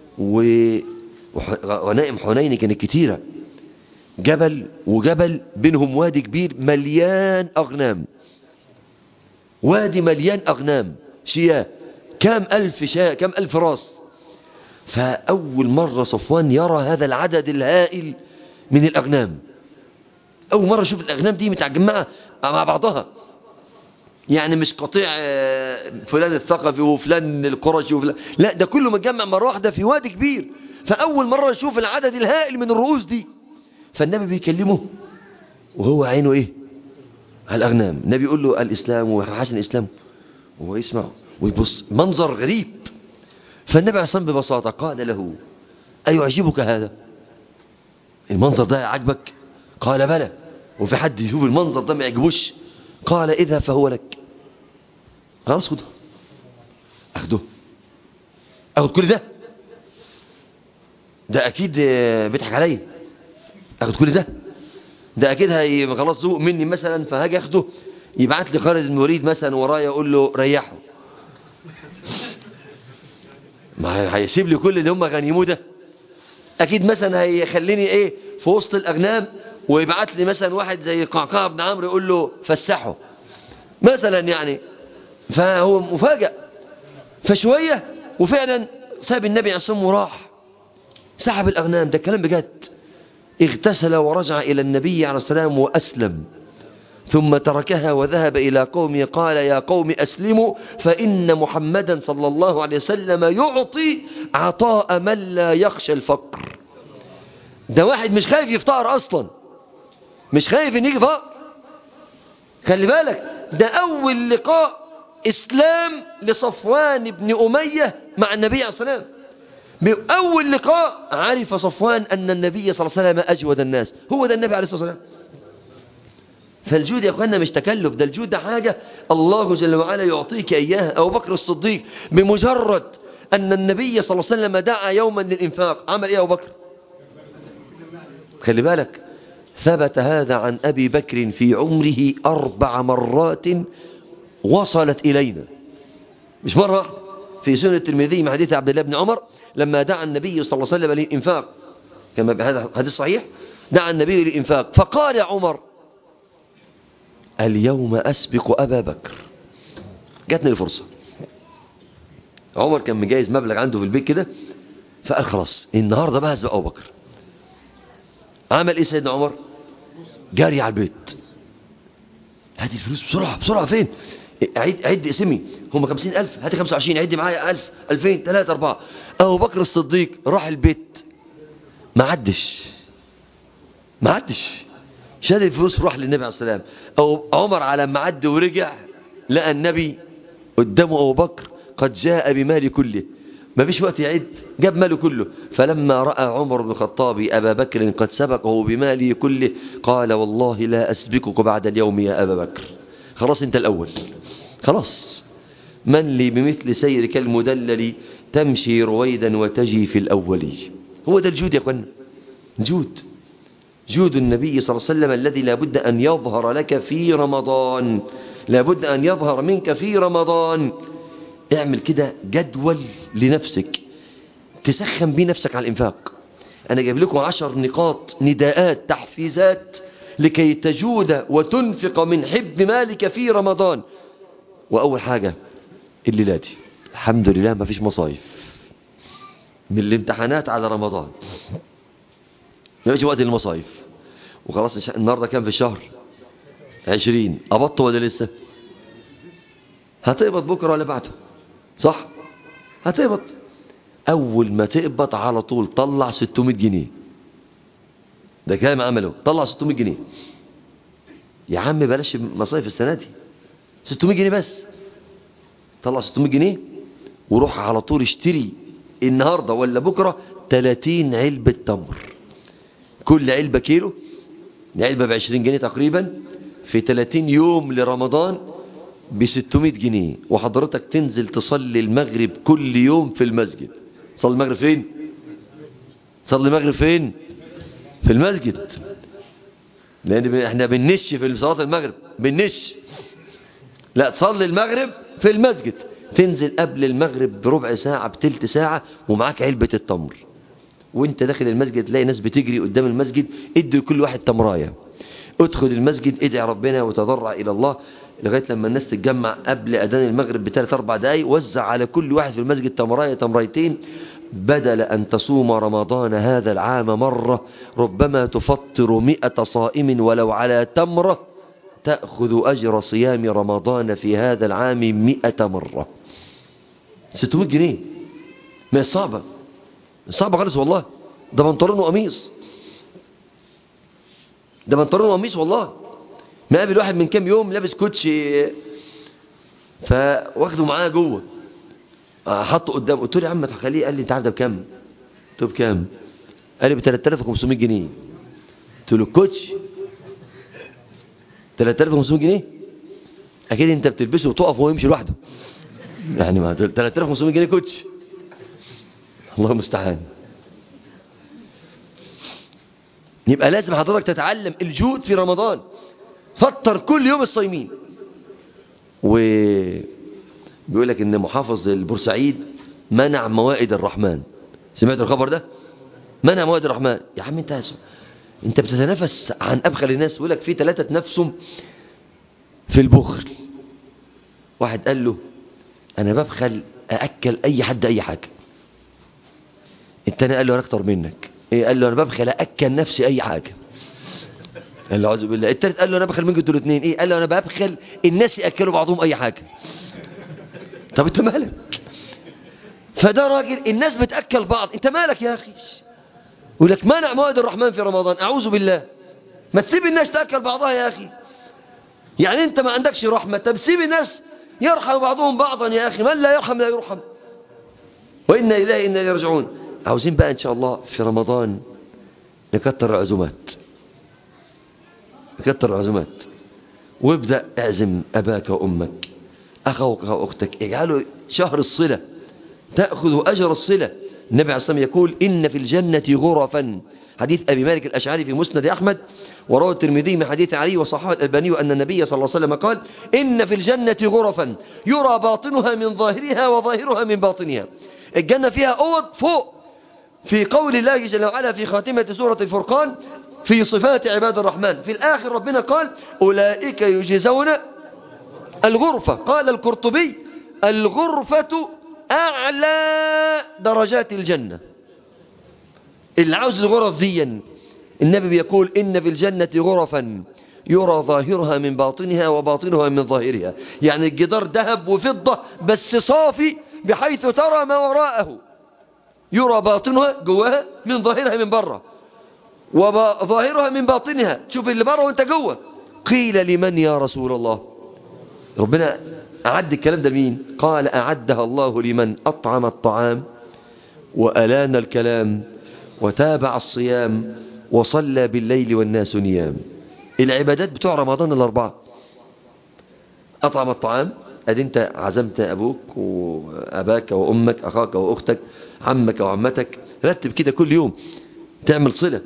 وغنائم حنين كانت كتيرة جبل وجبل بينهم وادي كبير مليان أغنام وادي مليان أغنام شياه كم ألف شاة كم ألف راس فأول مرة صفوان يرى هذا العدد الهائل من الأغنام أول مرة يشوف الأغنام دي متجمعة مع بعضها يعني مش قطيع فلان الثقفي وفلان القرشي وفلان لا ده كله متجمع مرة واحدة في وادي كبير فأول مرة يشوف العدد الهائل من الرؤوس دي فالنبي بيكلمه وهو عينه ايه على الأغنام النبي يقول له الإسلام وحسن الإسلام وهو يسمع ويبص منظر غريب فالنبي عليه ببساطة قال له أيعجبك هذا المنظر ده عجبك قال بلى وفي حد يشوف المنظر ده ما يعجبوش قال اذهب فهو لك خلاص خده اخده اخد كل ده ده اكيد بيضحك عليا اخد كل ده ده اكيد هي خلاص ذوق مني مثلا فهاجي اخده يبعت لي خالد المريد مثلا ورايا يقول له ريحه ما هيسيب لي كل اللي هم غنيموه ده اكيد مثلا هيخليني ايه في وسط الاغنام ويبعت لي مثلا واحد زي قعقاع بن عمرو يقول له فسحه مثلا يعني فهو مفاجأ فشوية وفعلا ساب النبي عليه الصلاة وراح سحب الأغنام ده كلام بجد اغتسل ورجع إلى النبي عليه السلام وأسلم ثم تركها وذهب إلى قومه قال يا قوم أسلموا فإن محمدا صلى الله عليه وسلم يعطي عطاء من لا يخشى الفقر ده واحد مش خايف يفتقر أصلا مش خايف ان يجي فقر خلي بالك ده أول لقاء إسلام لصفوان بن أمية مع النبي عليه الصلاة والسلام بأول لقاء عرف صفوان أن النبي صلى الله عليه وسلم أجود الناس هو ده النبي عليه الصلاة والسلام فالجود يا أخوانا مش تكلف ده الجود ده حاجة الله جل وعلا يعطيك إياها أبو بكر الصديق بمجرد أن النبي صلى الله عليه وسلم دعا يوما للإنفاق عمل إيه أبو بكر خلي بالك ثبت هذا عن أبي بكر في عمره أربع مرات وصلت إلينا مش مرة في سنة الترمذي مع حديث عبد الله بن عمر لما دعا النبي صلى الله عليه وسلم للإنفاق كما بهذا حديث صحيح دعا النبي للإنفاق فقال عمر اليوم أسبق أبا بكر جاتني الفرصة عمر كان مجهز مبلغ عنده في البيت كده فقال خلاص النهاردة بقى هسبق أبو بكر عمل إيه سيدنا عمر جاري على البيت هات الفلوس بسرعة بسرعة فين عد عد اسمي هم خمسين ألف هاتي خمسة وعشرين عد معايا ألف ألفين ثلاثة أربعة أبو بكر الصديق راح البيت ما عدش ما عدش شاد الفلوس وراح للنبي عليه السلام أو عمر على ما عد ورجع لقى النبي قدامه أبو بكر قد جاء بمال كله ما فيش وقت يعد جاب ماله كله فلما رأى عمر بن الخطاب أبا بكر قد سبقه بماله كله قال والله لا أسبقك بعد اليوم يا أبا بكر خلاص انت الأول خلاص من لي بمثل سيرك المدلل تمشي رويدا وتجي في الأول هو ده الجود يا اخوانا جود جود النبي صلى الله عليه وسلم الذي لابد أن يظهر لك في رمضان لابد أن يظهر منك في رمضان اعمل كده جدول لنفسك تسخن بيه نفسك على الإنفاق أنا جايب لكم عشر نقاط نداءات تحفيزات لكي تجود وتنفق من حب مالك في رمضان وأول حاجة الليلة دي الحمد لله ما فيش مصايف من الامتحانات على رمضان ما يجي وقت المصايف وخلاص النهاردة كام في الشهر عشرين أبط ولا لسه هتقبض بكرة ولا بعده صح هتقبض أول ما تقبض على طول طلع 600 جنيه ده كام عمله طلع 600 جنيه يا عم بلاش مصايف السنة دي 600 جنيه بس طلع 600 جنيه وروح على طول اشتري النهاردة ولا بكرة 30 علبة تمر كل علبة كيلو علبة ب 20 جنيه تقريبا في 30 يوم لرمضان ب 600 جنيه وحضرتك تنزل تصلي المغرب كل يوم في المسجد صلي المغرب فين صلي المغرب فين في المسجد لان احنا بننش في صلاه المغرب بننش لا تصلي المغرب في المسجد تنزل قبل المغرب بربع ساعة بتلت ساعة ومعاك علبة التمر وانت داخل المسجد تلاقي ناس بتجري قدام المسجد ادي لكل واحد تمرايه ادخل المسجد ادعي ربنا وتضرع الى الله لغايه لما الناس تتجمع قبل اذان المغرب بثلاث اربع دقايق وزع على كل واحد في المسجد تمرايه تمريتين بدل ان تصوم رمضان هذا العام مره ربما تفطر مئة صائم ولو على تمره تأخذ أجر صيام رمضان في هذا العام مئة مرة 600 جنيه ما صعبة صعبة خالص والله ده بنطلون وقميص ده بنطلون وقميص والله ما قابل واحد من كام يوم لابس كوتش فواخده معاه جوه حطه قدام قلت له يا عم ما تخليه قال لي انت عارف ده بكام قلت له بكام قال لي ب 3500 جنيه قلت له الكوتش 3500 جنيه اكيد انت بتلبسه وتقف وهو يمشي لوحده يعني ما 3500 جنيه كوتش الله المستعان يبقى لازم حضرتك تتعلم الجود في رمضان فطر كل يوم الصايمين و بيقول لك ان محافظ البورسعيد منع موائد الرحمن سمعت الخبر ده منع موائد الرحمن يا عم انت انت بتتنافس عن ابخل الناس يقول لك في ثلاثه تنافسهم في البخل واحد قال له انا ببخل ااكل اي حد اي حاجه التاني قال له انا اكتر منك ايه قال له انا ببخل ااكل نفسي اي حاجه قال له اعوذ بالله التالت قال له انا ببخل منكم انتوا الاثنين ايه قال له انا ببخل الناس ياكلوا بعضهم اي حاجه طب انت مالك فده راجل الناس بتاكل بعض انت مالك يا اخي يقول لك منع مواد الرحمن في رمضان اعوذ بالله ما تسيب الناس تاكل بعضها يا اخي يعني انت ما عندكش رحمه طب سيب الناس يرحم بعضهم بعضا يا اخي من لا يرحم لا يرحم وانا اليه انا يرجعون عاوزين بقى ان شاء الله في رمضان نكتر العزومات نكتر العزومات وابدا اعزم اباك وامك اخوك واختك اجعلوا شهر الصله تاخذ اجر الصله النبي عليه الصلاة والسلام يقول إن في الجنة غرفا حديث أبي مالك الأشعري في مسند أحمد وروى الترمذي من حديث علي وصححه الألباني أن النبي صلى الله عليه وسلم قال إن في الجنة غرفا يرى باطنها من ظاهرها وظاهرها من باطنها الجنة فيها أوض فوق في قول الله جل وعلا في خاتمة سورة الفرقان في صفات عباد الرحمن في الآخر ربنا قال أولئك يجزون الغرفة قال القرطبي الغرفة أعلى درجات الجنة اللي عاوز الغرف دي النبي بيقول إن في الجنة غرفا يرى ظاهرها من باطنها وباطنها من ظاهرها يعني الجدار ذهب وفضة بس صافي بحيث ترى ما وراءه يرى باطنها جواها من ظاهرها من بره وظاهرها من باطنها تشوف اللي بره وانت جوه قيل لمن يا رسول الله ربنا أعد الكلام ده لمين قال أعدها الله لمن أطعم الطعام وألان الكلام وتابع الصيام وصلى بالليل والناس نيام العبادات بتوع رمضان الأربعة أطعم الطعام أدي أنت عزمت أبوك وأباك وأمك أخاك وأختك عمك وعمتك رتب كده كل يوم تعمل صلة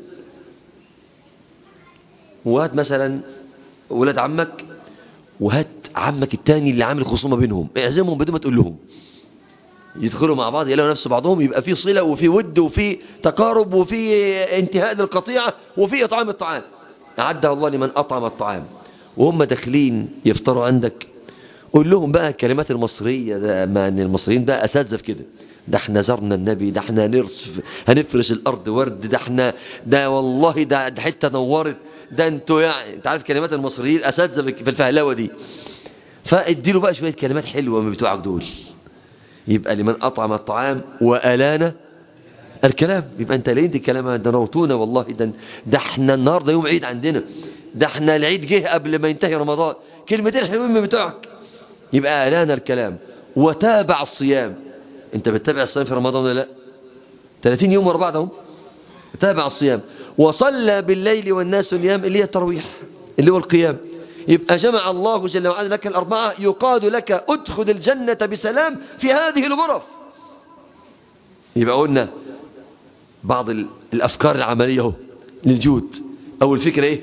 وهات مثلا ولاد عمك وهات عمك التاني اللي عامل خصومة بينهم اعزمهم بدون ما تقول لهم يدخلوا مع بعض يلاقوا نفس بعضهم يبقى في صلة وفي ود وفي تقارب وفي انتهاء للقطيعة وفي إطعام الطعام أعدها الله لمن أطعم الطعام وهم داخلين يفطروا عندك قول لهم بقى الكلمات المصرية ده ما ان المصريين بقى أساتذة في كده ده احنا زرنا النبي ده احنا هنرصف هنفرش الأرض ورد ده احنا ده والله ده, ده حتة نورت ده انتوا يعني انت عارف كلمات المصريين أساتذة في الفهلوة دي فاديله بقى شوية كلمات حلوة من بتوعك دول يبقى لمن أطعم الطعام وألان الكلام يبقى انت ليه دي الكلام ده نوتونا والله ده, ده احنا النهارده يوم عيد عندنا ده احنا العيد جه قبل ما ينتهي رمضان كلمتين حلوين من بتوعك يبقى ألان الكلام وتابع الصيام انت بتتابع الصيام في رمضان ولا لا 30 يوم ورا بعضهم تابع الصيام وصلى بالليل والناس نيام اللي هي الترويح اللي هو القيام يبقى جمع الله جل وعلا لك الأربعة يقال لك ادخل الجنة بسلام في هذه الغرف يبقى قلنا بعض الأفكار العملية اهو للجود أول فكرة إيه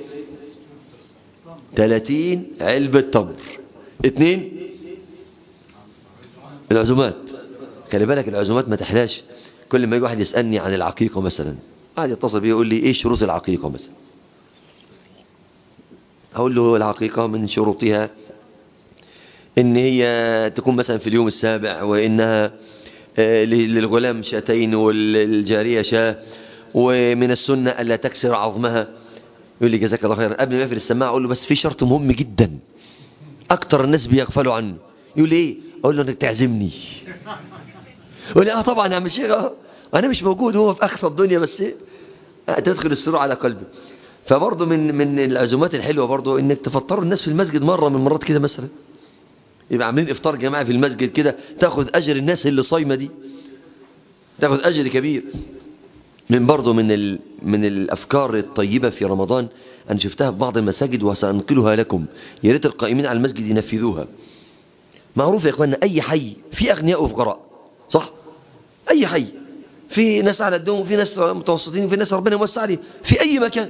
30 علبة تمر اثنين العزومات خلي بالك العزومات ما تحلاش كل ما يجي واحد يسألني عن العقيقة مثلا قاعد يتصل بي يقول لي ايه شروط العقيقة مثلا اقول له العقيقة من شروطها ان هي تكون مثلا في اليوم السابع وانها للغلام شاتين والجارية شاة ومن السنة ألا تكسر عظمها يقول لي جزاك الله خير قبل ما يقفل السماعة أقول له بس في شرط مهم جدا أكتر الناس بيغفلوا عنه يقول لي إيه أقول له أنك تعزمني يقول لي آه طبعا يا عم الشيخ آه أنا مش موجود هو في أقصى الدنيا بس تدخل السرور على قلبي فبرضه من من العزومات الحلوة برضه إنك تفطروا الناس في المسجد مرة من مرات كده مثلا يبقى عاملين افطار جماعي في المسجد كده تاخذ اجر الناس اللي صايمه دي تاخذ اجر كبير من برضه من ال... من الافكار الطيبه في رمضان انا شفتها في بعض المساجد وسانقلها لكم يا ريت القائمين على المسجد ينفذوها معروف يا اخوانا اي حي في اغنياء وفقراء صح اي حي في ناس على الدوم وفي ناس متوسطين وفي ناس ربنا يوسع عليهم في اي مكان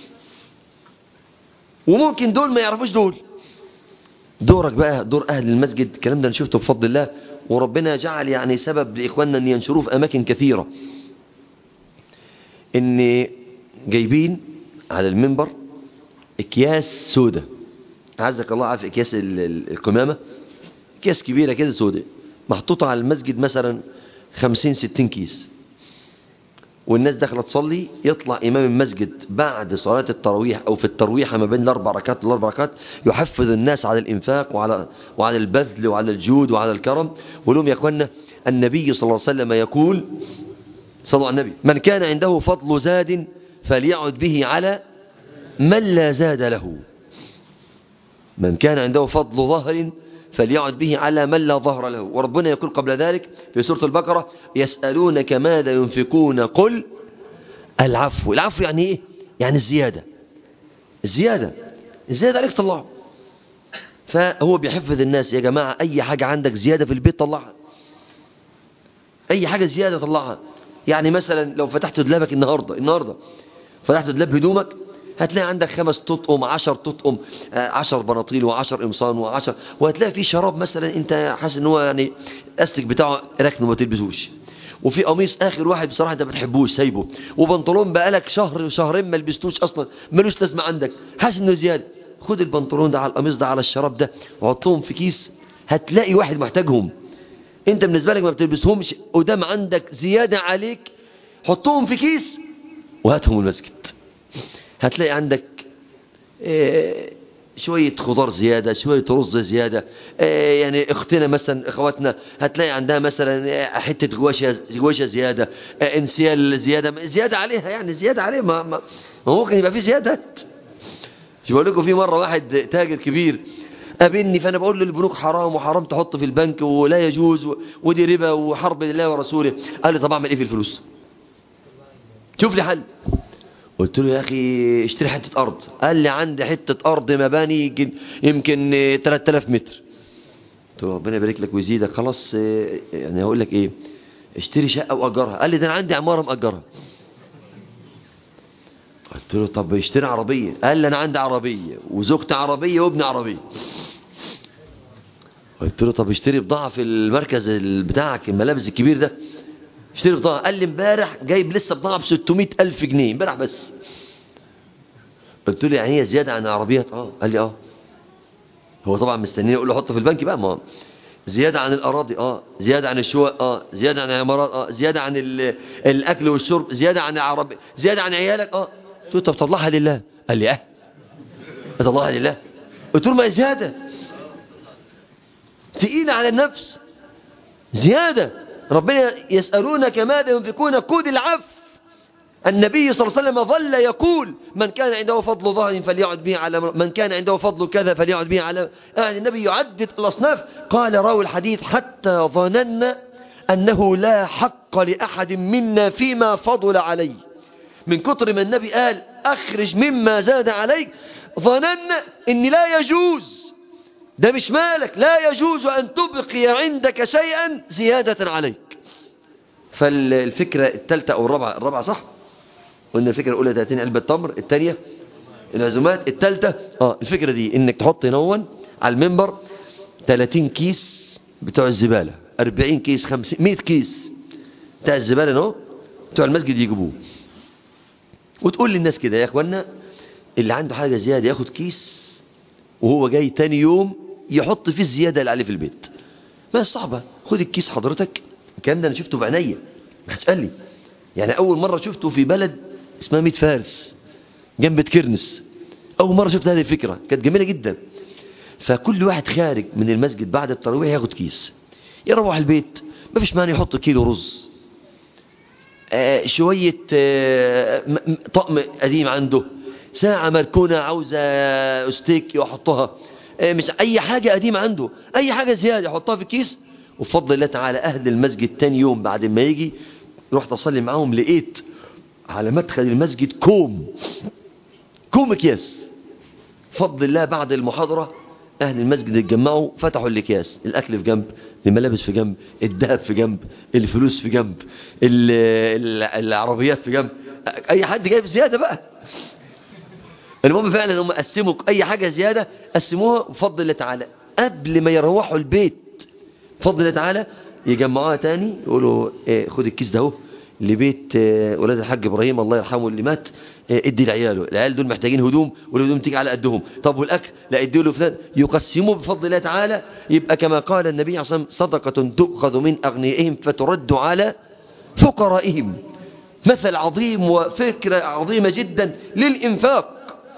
وممكن دول ما يعرفوش دول دورك بقى دور أهل المسجد الكلام ده أنا شفته بفضل الله وربنا جعل يعني سبب لإخواننا أن ينشروه في أماكن كثيرة إن جايبين على المنبر أكياس سودة عزك الله عارف أكياس القمامة أكياس كبيرة كده سودة محطوطة على المسجد مثلا خمسين ستين كيس والناس داخله تصلي يطلع إمام المسجد بعد صلاة التراويح أو في الترويحة ما بين الأربع ركعات والأربع ركعات يحفز الناس على الإنفاق وعلى وعلى البذل وعلى الجود وعلى الكرم ولهم يا أخوانا النبي صلى الله عليه وسلم يقول صلى على النبي من كان عنده فضل زاد فليعد به على من لا زاد له من كان عنده فضل ظهر فليعد به على من لا ظهر له وربنا يقول قبل ذلك في سورة البقرة يسألونك ماذا ينفقون قل العفو العفو يعني ايه يعني الزيادة الزيادة الزيادة عليك طلعه فهو بيحفظ الناس يا جماعة أي حاجة عندك زيادة في البيت طلعها أي حاجة زيادة طلعها يعني مثلا لو فتحت دولابك النهاردة النهاردة فتحت دولاب هدومك هتلاقي عندك خمس تطقم عشر تطقم عشر بناطيل وعشر قمصان وعشر وهتلاقي في شراب مثلا انت حاسس ان هو يعني الاستك بتاعه ركنه ما تلبسوش وفي قميص اخر واحد بصراحه انت ما بتحبوش سايبه وبنطلون بقالك شهر وشهرين ما لبستوش اصلا ملوش لازمه عندك حاسس انه زياده خد البنطلون ده على القميص ده على الشراب ده وحطهم في كيس هتلاقي واحد محتاجهم انت بالنسبه لك ما بتلبسهمش قدام عندك زياده عليك حطهم في كيس وهاتهم المسجد هتلاقي عندك إيه شوية خضار زيادة شوية رز زيادة إيه يعني اختنا مثلا اخواتنا هتلاقي عندها مثلا حتة جواشة جواشة زيادة إيه انسيال زيادة زيادة عليها يعني زيادة عليه ما, ما ممكن يبقى في زيادة مش بقول لكم في مرة واحد تاجر كبير قابلني فانا بقول له البنوك حرام وحرام تحط في البنك ولا يجوز و- ودي ربا وحرب لله ورسوله قال لي طب اعمل ايه في الفلوس شوف لي حل قلت له يا اخي اشتري حته ارض قال لي عندي حته ارض مباني يمكن يمكن آه، 3000 متر قلت له ربنا يبارك لك ويزيدك خلاص آه، يعني هقول لك ايه اشتري شقه واجرها قال لي ده انا عندي عماره ماجرها قلت له طب اشتري عربيه قال لي انا عندي عربيه وزوجتي عربيه وابني عربيه قلت له طب اشتري بضاعه في المركز ال- بتاعك الملابس الكبير ده اشتري بضاعه قال لي امبارح جايب لسه بضاعه ب 600 الف جنيه امبارح بس قلت له يعني هي زياده عن العربيات اه قال لي اه هو طبعا مستنيني اقول له حط في البنك بقى ما زياده عن الاراضي اه زياده عن الشقق اه زياده عن العمارات اه زياده عن ال- الاكل والشرب زياده عن العربي زياده عن عيالك اه قلت له طب طلعها لله قال لي اه اطلعها لله قلت له ما هي زياده ثقيله على النفس زياده ربنا يسالونك ماذا ينفقون قود العفو النبي صلى الله عليه وسلم ظل يقول من كان عنده فضل ظهر فليعد به على من كان عنده فضل كذا فليعد به على يعني النبي يعدد الأصناف قال راوي الحديث حتى ظننا أنه لا حق لأحد منا فيما فضل عليه من كتر ما النبي قال أخرج مما زاد عليك ظننا أن لا يجوز ده مش مالك لا يجوز أن تبقي عندك شيئا زيادة عليك فالفكرة الثالثة أو الرابعة الرابعة صح قلنا الفكرة الأولى 30 علبة تمر الثانية العزومات الثالثة اه الفكرة دي انك تحط نون على المنبر 30 كيس بتوع الزبالة 40 كيس 50 100 كيس بتاع الزبالة نو بتوع المسجد يجيبوه وتقول للناس كده يا اخوانا اللي عنده حاجة زيادة ياخد كيس وهو جاي تاني يوم يحط فيه الزيادة اللي عليه في البيت ما صعبة خد الكيس حضرتك الكلام ده انا شفته بعينيا ما حدش قال لي يعني اول مرة شفته في بلد اسمها ميت فارس جنب كرنس اول مرة شفت هذه الفكرة كانت جميلة جدا فكل واحد خارج من المسجد بعد التراويح ياخد كيس يروح البيت ما فيش مانع يحط كيلو رز آه شوية آه م- م- طقم قديم عنده ساعة مركونة عاوزة استيك يحطها آه مش أي حاجة قديمة عنده أي حاجة زيادة يحطها في كيس وبفضل الله تعالى أهل المسجد تاني يوم بعد ما يجي رحت أصلي معاهم لقيت على مدخل المسجد كوم كوم أكياس بفضل الله بعد المحاضرة أهل المسجد اتجمعوا فتحوا الأكياس الأكل في جنب الملابس في جنب الذهب في جنب الفلوس في جنب ال- ال- العربيات في جنب أي حد جايب زيادة بقى المهم فعلا هم قسموا أي حاجة زيادة قسموها بفضل الله تعالى قبل ما يروحوا البيت بفضل الله تعالى يجمعوها تاني يقولوا إيه خد الكيس ده اهو لبيت آه، ولاد الحاج ابراهيم الله يرحمه اللي مات آه، ادي لعياله العيال دول محتاجين هدوم والهدوم تيجي على قدهم طب والاكل لا ادي له فلان يقسموه بفضل الله تعالى يبقى كما قال النبي عليه الصلاه والسلام صدقه تؤخذ من اغنيائهم فترد على فقرائهم مثل عظيم وفكره عظيمه جدا للانفاق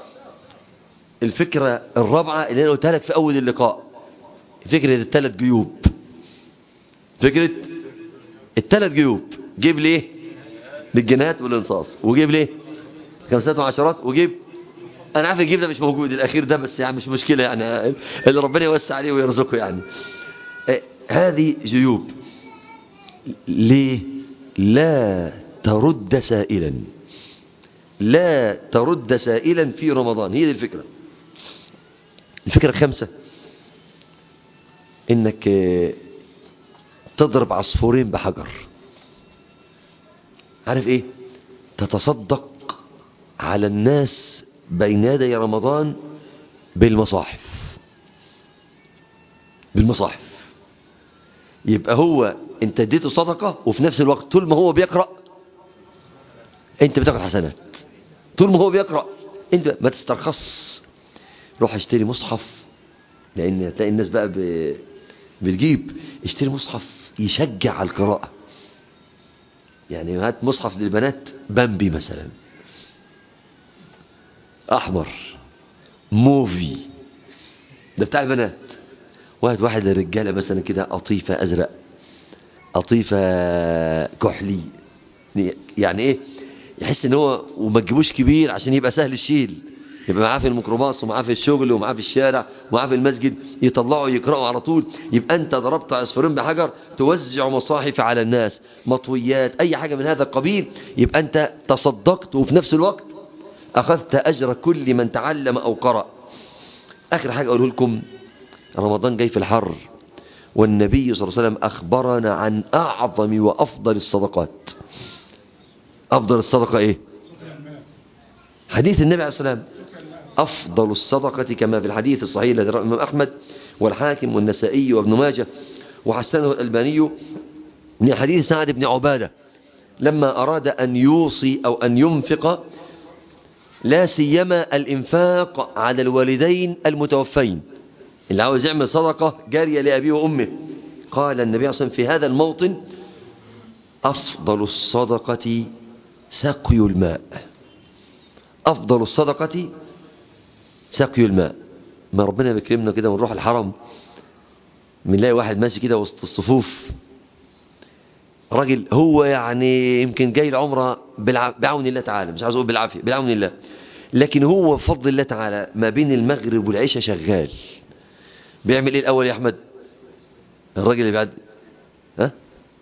الفكره الرابعه اللي انا قلتها لك في اول اللقاء فكره الثلاث جيوب فكرة الثلاث جيوب جيب ليه للجنات والانصاص وجيب ليه خمسات وعشرات وجيب انا عارف الجيب ده مش موجود الاخير ده بس يعني مش مشكلة يعني اللي ربنا يوسع عليه ويرزقه يعني آه، هذه جيوب ليه لا ترد سائلا لا ترد سائلا في رمضان هي دي الفكرة الفكرة الخامسة انك آه، تضرب عصفورين بحجر عارف ايه تتصدق على الناس بين يدي رمضان بالمصاحف بالمصاحف يبقى هو انت اديته صدقة وفي نفس الوقت طول ما هو بيقرأ انت بتاخد حسنات طول ما هو بيقرأ انت ما تسترخص روح اشتري مصحف لان هتلاقي الناس بقى ب... بتجيب اشتري مصحف يشجع على القراءة يعني هات مصحف للبنات بامبي مثلا احمر موفي ده بتاع البنات واحد واحد للرجالة مثلا كده قطيفة ازرق قطيفة كحلي يعني ايه يحس ان هو وما تجيبوش كبير عشان يبقى سهل الشيل يبقى معاه في الميكروباص ومعاه في الشغل ومعاه في الشارع ومعاه في المسجد يطلعوا يقرأوا على طول يبقى أنت ضربت عصفورين بحجر توزع مصاحف على الناس مطويات أي حاجة من هذا القبيل يبقى أنت تصدقت وفي نفس الوقت أخذت أجر كل من تعلم أو قرأ آخر حاجة أقوله لكم رمضان جاي في الحر والنبي صلى الله عليه وسلم أخبرنا عن أعظم وأفضل الصدقات أفضل الصدقة إيه حديث النبي عليه الصلاة والسلام أفضل الصدقة كما في الحديث الصحيح الذي رواه الإمام أحمد والحاكم والنسائي وابن ماجه وحسنه الألباني من حديث سعد بن عبادة لما أراد أن يوصي أو أن ينفق لا سيما الإنفاق على الوالدين المتوفين اللي عاوز يعمل صدقة جارية لأبيه وأمه قال النبي صلى الله عليه وسلم في هذا الموطن أفضل الصدقة سقي الماء أفضل الصدقة سقي الماء ما ربنا بيكرمنا كده ونروح الحرم بنلاقي واحد ماشي كده وسط الصفوف راجل هو يعني يمكن جاي العمرة بالع... بعون الله تعالى مش عاوز اقول بالعافية بعون الله لكن هو بفضل الله تعالى ما بين المغرب والعشاء شغال بيعمل ايه الاول يا احمد الراجل اللي بعد ها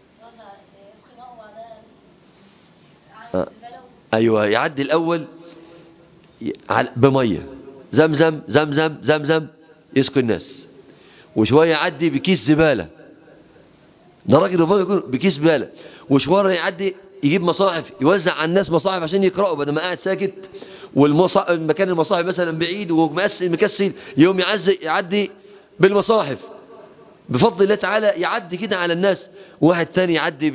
آه. ايوه يعدي الاول ي- على- بميه زمزم زمزم زمزم يسقي الناس وشويه يعدي بكيس زباله ده راجل ربما يكون بكيس زباله وشويه يعدي يجيب مصاحف يوزع على الناس مصاحف عشان يقراوا بدل ما قاعد ساكت والمصا... مكان المصاحف مثلا بعيد ومكسل مكسل يوم يعزي يعدي بالمصاحف بفضل الله تعالى يعدي كده على الناس واحد تاني يعدي ب...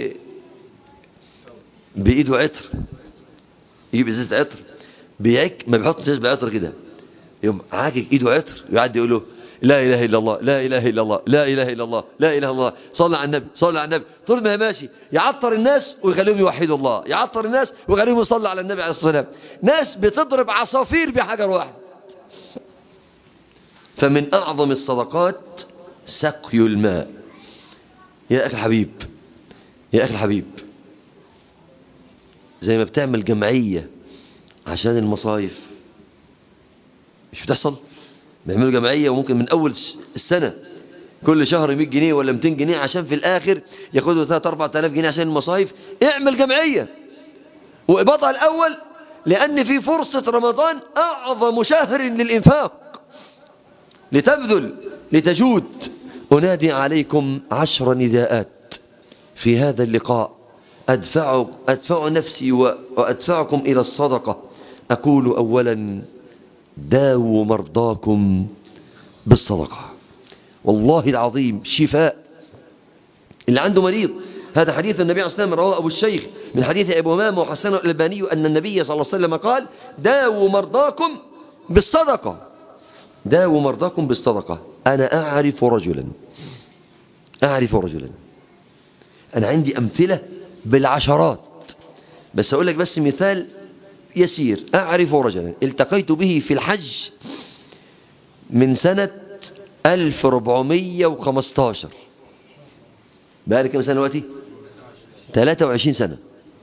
بإيده عطر يجيب ازازة عطر بيعك ما بيحط ازازة عطر كده يوم عاكك ايده عطر يعدي يقول له لا اله الا الله لا اله الا الله لا اله الا الله لا اله الا الله صلى على النبي صلى على النبي طول ما هي ماشي يعطر الناس ويخليهم يوحدوا الله يعطر الناس ويخليهم يصلوا على النبي عليه الصلاه والسلام ناس بتضرب عصافير بحجر واحد فمن اعظم الصدقات سقي الماء يا اخي الحبيب يا اخي الحبيب زي ما بتعمل جمعيه عشان المصايف مش بتحصل بيعملوا جمعية وممكن من أول السنة كل شهر 100 جنيه ولا 200 جنيه عشان في الآخر ياخدوا 3 4000 جنيه عشان المصايف اعمل جمعية وابطها الأول لأن في فرصة رمضان أعظم شهر للإنفاق لتبذل لتجود أنادي عليكم عشر نداءات في هذا اللقاء أدفع, أدفع نفسي وأدفعكم إلى الصدقة أقول أولا داووا مرضاكم بالصدقة والله العظيم شفاء اللي عنده مريض هذا حديث النبي عليه الصلاة والسلام رواه أبو الشيخ من حديث أبو أمامة وحسن الألباني أن النبي صلى الله عليه وسلم قال داووا مرضاكم بالصدقة داووا مرضاكم بالصدقة أنا أعرف رجلا أعرف رجلا أنا عندي أمثلة بالعشرات بس أقول لك بس مثال يسير أعرف رجلا التقيت به في الحج من سنة 1415 بقى كم سنة دلوقتي 23 سنة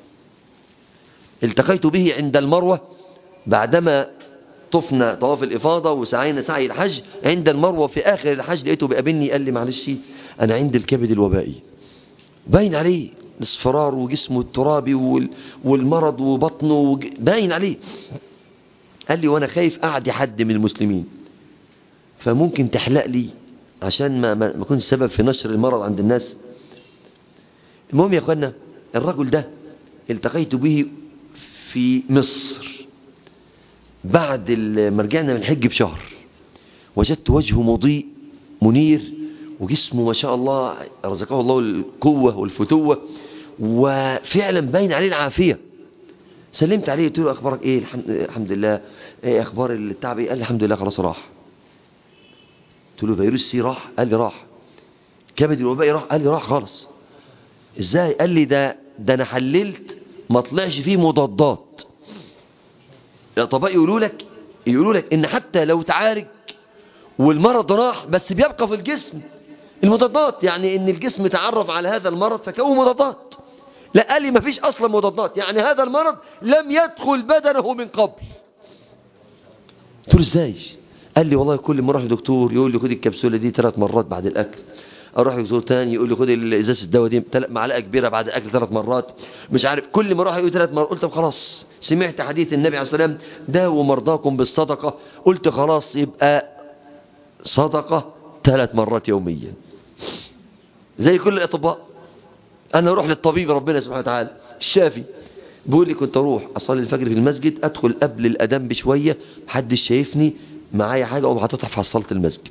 التقيت به عند المروة بعدما طفنا طواف الإفاضة وسعينا سعي الحج عند المروة في آخر الحج لقيته بيقابلني قال لي معلش أنا عندي الكبد الوبائي باين عليه الاصفرار وجسمه الترابي والمرض وبطنه باين عليه قال لي وانا خايف اعدي حد من المسلمين فممكن تحلق لي عشان ما ما اكون سبب في نشر المرض عند الناس المهم يا اخوانا الرجل ده التقيت به في مصر بعد ما رجعنا من الحج بشهر وجدت وجهه مضيء منير وجسمه ما شاء الله رزقه الله القوة والفتوة وفعلا باين عليه العافية سلمت عليه قلت له أخبارك إيه الحمد, الحمد لله إيه أخبار التعب إيه قال لي الحمد لله خلاص راح قلت له فيروس سي راح قال لي راح كبد الوبائي راح قال لي راح خالص إزاي قال لي ده ده أنا حللت ما طلعش فيه مضادات الأطباء يقولوا لك يقولوا لك إن حتى لو تعالج والمرض راح بس بيبقى في الجسم المضادات يعني ان الجسم تعرف على هذا المرض فكون مضادات لا قال لي ما فيش اصلا مضادات يعني هذا المرض لم يدخل بدنه من قبل قلت له ازاي قال لي والله كل ما اروح لدكتور يقول لي خد الكبسوله دي ثلاث مرات بعد الاكل اروح لدكتور تاني يقول لي خد ازازه الدواء دي تل- معلقه كبيره بعد الاكل ثلاث مرات مش عارف كل ما اروح يقول ثلاث مرات قلت طب خلاص سمعت حديث النبي عليه الصلاه والسلام داووا مرضاكم بالصدقه قلت خلاص يبقى صدقه ثلاث مرات يوميا زي كل الاطباء انا اروح للطبيب ربنا سبحانه وتعالى الشافي بيقول لي كنت اروح اصلي الفجر في المسجد ادخل قبل الاذان بشويه محدش شايفني معايا حاجه اقوم حاططها في حصاله المسجد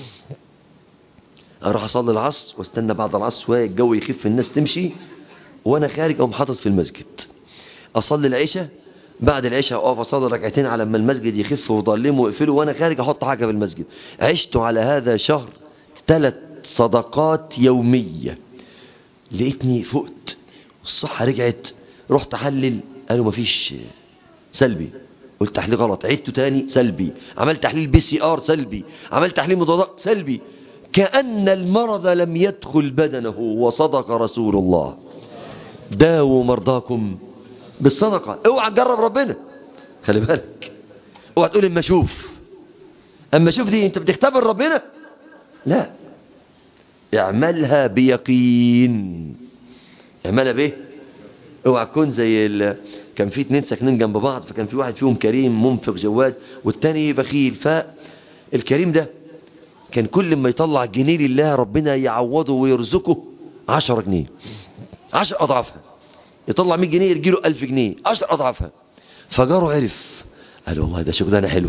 اروح اصلي العصر واستنى بعد العصر شويه الجو يخف الناس تمشي وانا خارج اقوم حاطط في المسجد اصلي العشاء بعد العشاء اقف اصلي ركعتين على ما المسجد يخف ويضلمه ويقفله وانا خارج احط حاجه في المسجد عشت على هذا شهر ثلاث صدقات يوميه لقيتني فقت الصحة رجعت رحت أحلل قالوا مفيش سلبي قلت تحليل غلط عدته تاني سلبي عملت تحليل بي سي ار سلبي عملت تحليل مضادات سلبي كأن المرض لم يدخل بدنه وصدق رسول الله داووا مرضاكم بالصدقة اوعى تجرب ربنا خلي بالك اوعى تقول اما اشوف اما اشوف دي انت بتختبر ربنا لا اعملها بيقين اعملها بايه اوعى تكون زي ال... كان في اتنين ساكنين جنب بعض فكان في واحد فيهم كريم منفق جواد والتاني بخيل فالكريم ده كان كل ما يطلع جنيه لله ربنا يعوضه ويرزقه عشرة جنيه عشر أضعافها يطلع 100 جنيه يجيله 1000 جنيه عشر أضعافها فجاره عرف قال والله ده شغلانه حلو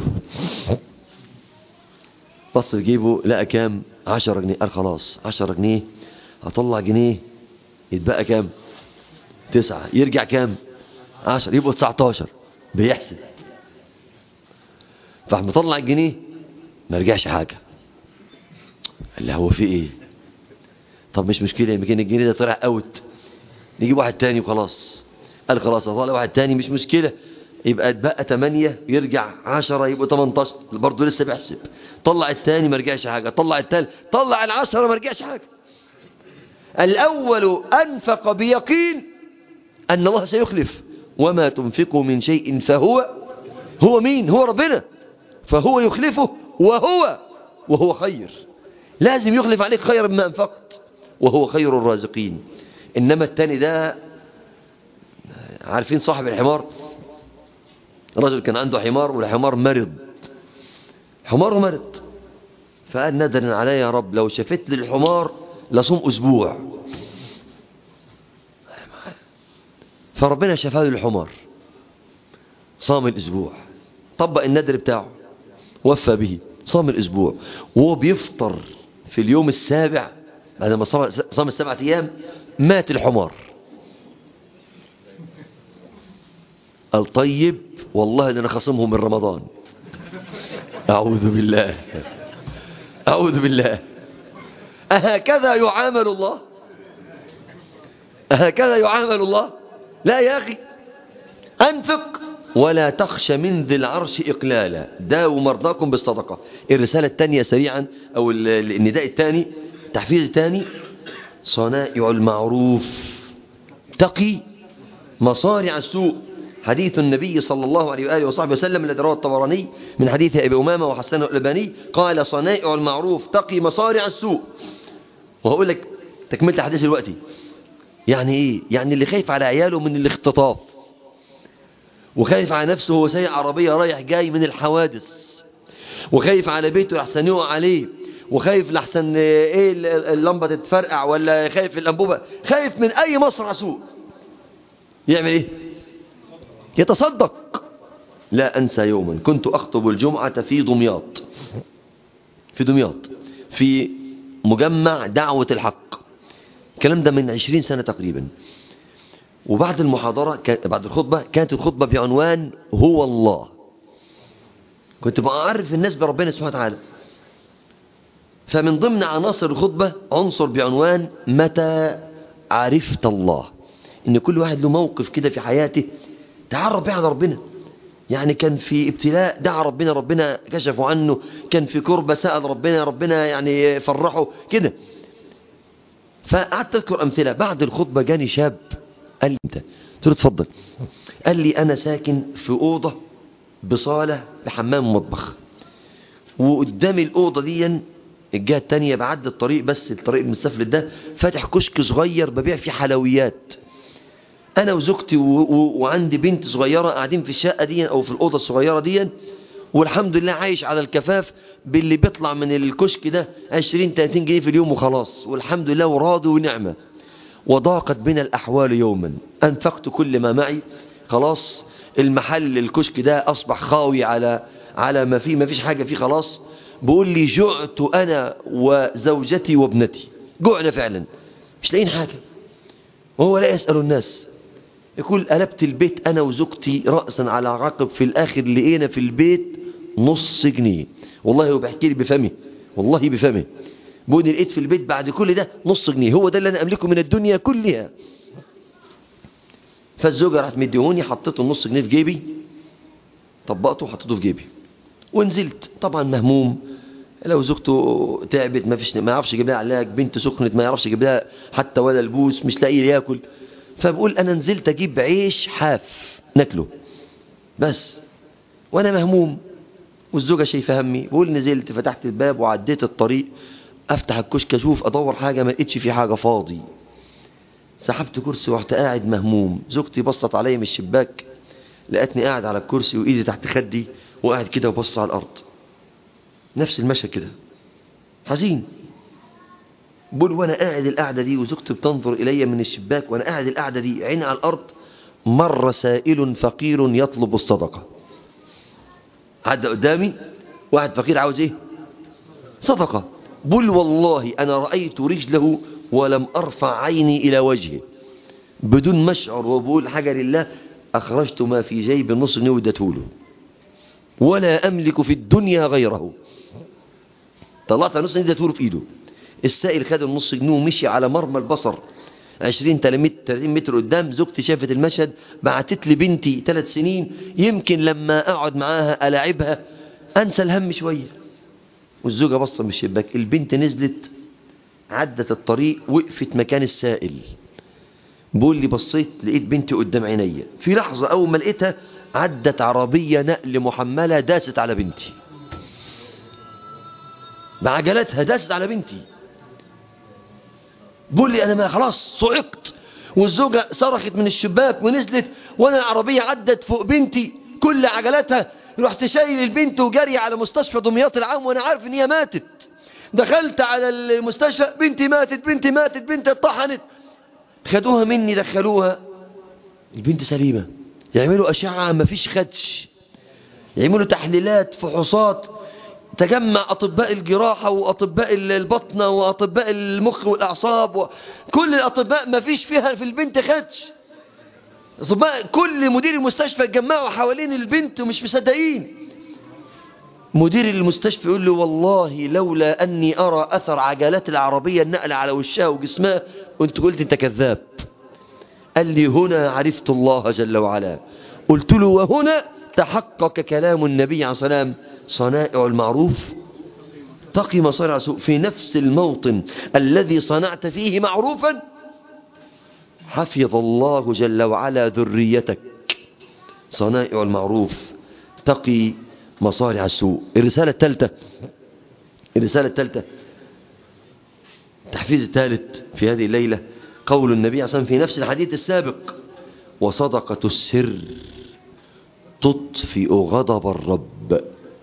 بص في جيبه لقى كام 10 جنيه قال خلاص 10 جنيه هطلع جنيه يتبقى كام تسعة يرجع كام عشر يبقوا 19 بيحسب فراح مطلع الجنيه ما رجعش حاجة قال له هو في ايه طب مش مشكلة يمكن الجنيه ده طلع اوت نجيب واحد تاني وخلاص قال خلاص اطلع واحد تاني مش مشكلة يبقى اتبقى 8 يرجع 10 يبقوا 18 برضه لسه بيحسب طلع التاني ما رجعش حاجة طلع التالت طلع العشرة ما رجعش حاجة الأول أنفق بيقين أن الله سيخلف وما تنفقوا من شيء فهو هو مين هو ربنا فهو يخلفه وهو وهو خير لازم يخلف عليك خيرا مما أنفقت وهو خير الرازقين إنما التاني ده عارفين صاحب الحمار رجل كان عنده حمار والحمار مرض حماره مرض فقال ندرا علي يا رب لو شفت لي الحمار لصوم أسبوع فربنا شفاه الحمار صام الأسبوع طبق الندر بتاعه وفى به صام الأسبوع وهو بيفطر في اليوم السابع بعد ما صام صام السبعة أيام مات الحمار قال طيب والله ده أنا خصمه من رمضان أعوذ بالله أعوذ بالله أهكذا يعامل الله أهكذا يعامل الله لا يا أخي أنفق ولا تخش من ذي العرش إقلالا داووا مرضاكم بالصدقة الرسالة الثانية سريعا أو النداء الثاني التحفيز الثاني صنائع المعروف تقي مصارع السوء حديث النبي صلى الله عليه وآله وصحبه وسلم الذي رواه الطبراني من حديث أبي أمامة وحسنه الألباني قال صنائع المعروف تقي مصارع السوء وهقول لك تكملت الحديث دلوقتي يعني ايه يعني اللي خايف على عياله من الاختطاف وخايف على نفسه وهو سايق عربية رايح جاي من الحوادث وخايف على بيته لحسن يقع عليه وخايف لحسن ايه اللمبة تتفرقع ولا خايف الأنبوبة خايف من أي مصرع سوء يعمل ايه يتصدق لا أنسى يوما كنت أخطب الجمعة في دمياط في دمياط في مجمع دعوة الحق الكلام ده من عشرين سنة تقريبا وبعد المحاضرة بعد الخطبة كانت الخطبة بعنوان هو الله كنت بعرف الناس بربنا سبحانه وتعالى فمن ضمن عناصر الخطبة عنصر بعنوان متى عرفت الله ان كل واحد له موقف كده في حياته تعرف بيه على ربنا يعني كان في ابتلاء دعا ربنا ربنا كشفوا عنه كان في كربة سأل ربنا ربنا يعني فرحه كده فقعدت أذكر أمثلة بعد الخطبة جاني شاب قال لي أنت قلت له اتفضل قال لي أنا ساكن في أوضة بصالة بحمام ومطبخ وقدام الأوضة دي الجهة التانية بعد الطريق بس الطريق المستفلت ده فاتح كشك صغير ببيع فيه حلويات أنا وزوجتي و... و... وعندي بنت صغيرة قاعدين في الشقة دي أو في الأوضة الصغيرة دي والحمد لله عايش على الكفاف باللي بيطلع من الكشك ده 20 30 جنيه في اليوم وخلاص والحمد لله وراضي ونعمة وضاقت بنا الأحوال يوما أنفقت كل ما معي خلاص المحل الكشك ده أصبح خاوي على على ما فيه ما فيش حاجة فيه خلاص بقول لي جعت أنا وزوجتي وابنتي جوعنا فعلا مش لاقيين حاجة وهو لا يسأل الناس يقول قلبت البيت أنا وزوجتي رأسا على عقب في الآخر لقينا في البيت نص جنيه والله هو بيحكي لي بفمه والله بفمه بقول لقيت في البيت بعد كل ده نص جنيه هو ده اللي أنا أملكه من الدنيا كلها فالزوجة راحت مديهوني حطيت النص جنيه في جيبي طبقته وحطيته في جيبي ونزلت طبعا مهموم لو زوجته تعبت ما فيش ما يعرفش يجيب لها علاج بنت سخنت ما يعرفش يجيب لها حتى ولا البوس مش لاقي ياكل فبقول انا نزلت اجيب عيش حاف ناكله بس وانا مهموم والزوجه شايفه همي بقول نزلت فتحت الباب وعديت الطريق افتح الكشك اشوف ادور حاجه ما لقيتش في حاجه فاضي سحبت كرسي ورحت قاعد مهموم زوجتي بصت عليا من الشباك لقتني قاعد على الكرسي وايدي تحت خدي وقاعد كده وبص على الارض نفس المشهد كده حزين بقول وانا قاعد القعده دي وزوجتي بتنظر الي من الشباك وانا قاعد القعده دي عيني على الارض مر سائل فقير يطلب الصدقه عدى قدامي واحد فقير عاوز ايه صدقه بقول والله انا رايت رجله ولم ارفع عيني الى وجهه بدون مشعر وبقول حاجه لله اخرجت ما في جيب النص جنيه واديته له ولا املك في الدنيا غيره طلعت نص جنيه اديته له في ايده السائل خد النص جنيه ومشي على مرمى البصر 20 30 متر قدام زوجتي شافت المشهد بعتت لي بنتي ثلاث سنين يمكن لما اقعد معاها الاعبها انسى الهم شويه والزوجه بصه من الشباك البنت نزلت عدت الطريق وقفت مكان السائل بقول لي بصيت لقيت بنتي قدام عينيا في لحظه اول ما لقيتها عدت عربيه نقل محمله داست على بنتي بعجلتها داست على بنتي بقول لي انا ما خلاص صعقت والزوجه صرخت من الشباك ونزلت وانا العربيه عدت فوق بنتي كل عجلتها رحت شايل البنت وجري على مستشفى دمياط العام وانا عارف ان هي ماتت دخلت على المستشفى بنتي ماتت بنتي ماتت بنتي اتطحنت خدوها مني دخلوها البنت سليمه يعملوا اشعه ما فيش خدش يعملوا تحليلات فحوصات تجمع أطباء الجراحة وأطباء البطنة وأطباء المخ والأعصاب وكل الأطباء ما فيش فيها في البنت خدش أطباء كل مدير المستشفى اتجمعوا حوالين البنت ومش مصدقين مدير المستشفى يقول له والله لولا أني أرى أثر عجلات العربية النقل على وشها وجسمها وانت قلت انت كذاب قال لي هنا عرفت الله جل وعلا قلت له وهنا تحقق كلام النبي عليه الصلاة والسلام صنائع المعروف تقي مصارع سوء في نفس الموطن الذي صنعت فيه معروفا حفظ الله جل وعلا ذريتك صنائع المعروف تقي مصارع السوء الرسالة الثالثة الرسالة الثالثة التحفيز الثالث في هذه الليلة قول النبي عليه الصلاة والسلام في نفس الحديث السابق وصدقة السر تطفئ غضب الرب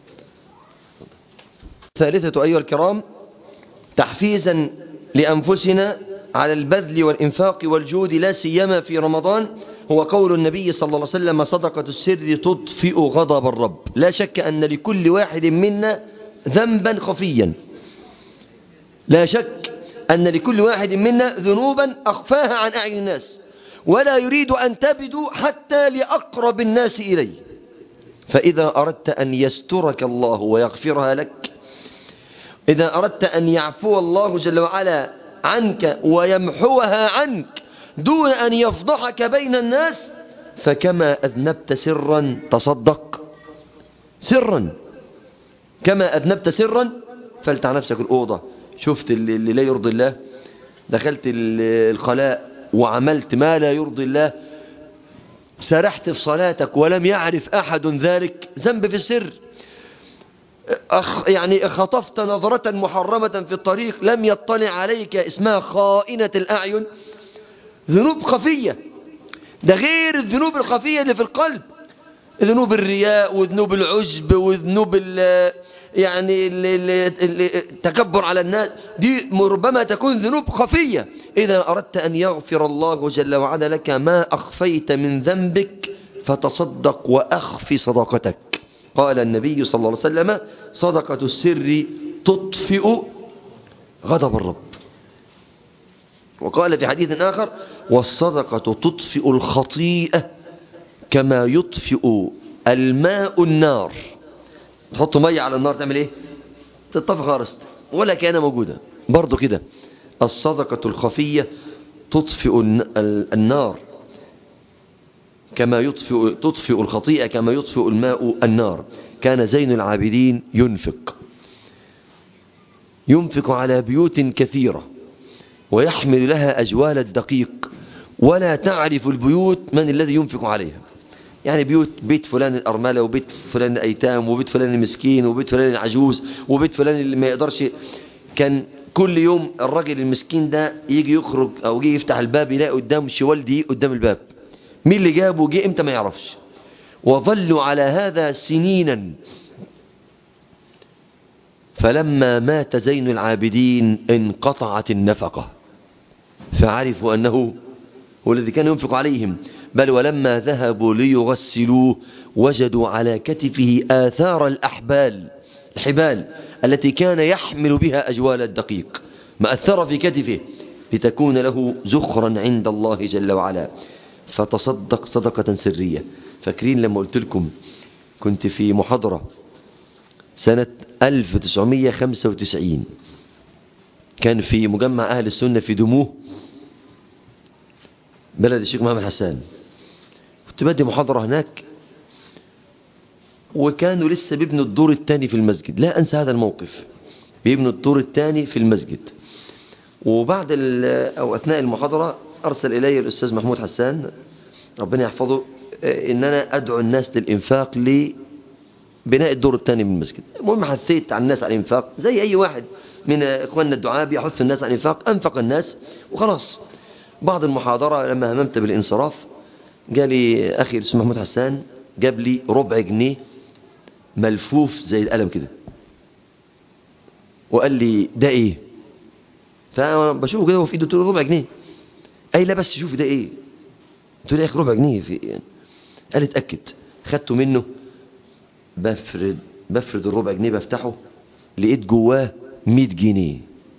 الثالثة أيها الكرام تحفيزا لأنفسنا على البذل والإنفاق والجود لا سيما في رمضان هو قول النبي صلى الله عليه وسلم صدقة السر تطفئ غضب الرب لا شك أن لكل واحد منا ذنبا خفيا لا شك أن لكل واحد منا ذنوبا أخفاها عن أعين الناس ولا يريد أن تبدو حتى لأقرب الناس إليه فإذا أردت أن يسترك الله ويغفرها لك إذا أردت أن يعفو الله جل وعلا عنك ويمحوها عنك دون أن يفضحك بين الناس فكما أذنبت سرا تصدق سرا كما أذنبت سرا فلتع نفسك الأوضة شفت اللي, اللي لا يرضي الله دخلت القلاء وعملت ما لا يرضي الله سرحت في صلاتك ولم يعرف أحد ذلك ذنب في السر أخ يعني خطفت نظرة محرمة في الطريق لم يطلع عليك اسمها خائنة الأعين ذنوب خفية ده غير الذنوب الخفية اللي في القلب ذنوب الرياء وذنوب العجب وذنوب ال يعني ال- ال- ال- التكبر على الناس دي ربما تكون ذنوب خفية إذا أردت أن يغفر الله جل وعلا لك ما أخفيت من ذنبك فتصدق وأخفي صدقتك قال النبي صلى الله عليه وسلم صدقة السر تطفئ غضب الرب وقال في حديث آخر والصدقة تطفئ الخطيئة كما يطفئ الماء النار تحط مية على النار تعمل ايه تطفي خالص ولا كان موجودة برضو كده الصدقة الخفية تطفئ الن- ال- النار كما يطفئ, تطفئ الخطيئة كما يطفئ الماء النار كان زين العابدين ينفق ينفق على بيوت كثيرة ويحمل لها أجوال الدقيق ولا تعرف البيوت من الذي ينفق عليها يعني بيوت بيت فلان الأرملة وبيت فلان الأيتام وبيت فلان المسكين وبيت فلان العجوز وبيت فلان اللي ما يقدرش كان كل يوم الراجل المسكين ده يجي يخرج أو يجي يفتح الباب يلاقي قدام شوال دي قدام الباب مين اللي جابه جه امتى ما يعرفش وظلوا على هذا سنينا فلما مات زين العابدين انقطعت النفقة فعرفوا أنه هو الذي كان ينفق عليهم بل ولما ذهبوا ليغسلوه وجدوا على كتفه آثار الأحبال الحبال التي كان يحمل بها أجوال الدقيق مأثر في كتفه لتكون له زخرا عند الله جل وعلا فتصدق صدقة سرية فاكرين لما قلت لكم كنت في محاضرة سنة 1995 كان في مجمع أهل السنة في دموه بلد الشيخ محمد حسان كنت بدي محاضرة هناك وكانوا لسه بيبنوا الدور الثاني في المسجد لا أنسى هذا الموقف بيبنوا الدور الثاني في المسجد وبعد ال- أو أثناء المحاضرة أرسل إلي الأستاذ محمود حسان ربنا يحفظه آه، إن أنا أدعو الناس للإنفاق لبناء الدور الثاني من المسجد المهم حثيت على الناس على الإنفاق زي أي واحد من إخواننا الدعاء بيحث الناس على الإنفاق أنفق الناس وخلاص بعد المحاضرة لما هممت بالانصراف جالي أخي الأستاذ محمود حسان جاب لي ربع جنيه ملفوف زي القلم كده وقال لي ده ايه فبشوفه كده هو في ايده قلت له ربع جنيه قال لا بس شوف ده ايه قلت له يا اخي ربع جنيه في يعني قال اتاكد خدته منه بفرد بفرد الربع جنيه بفتحه لقيت جواه 100 جنيه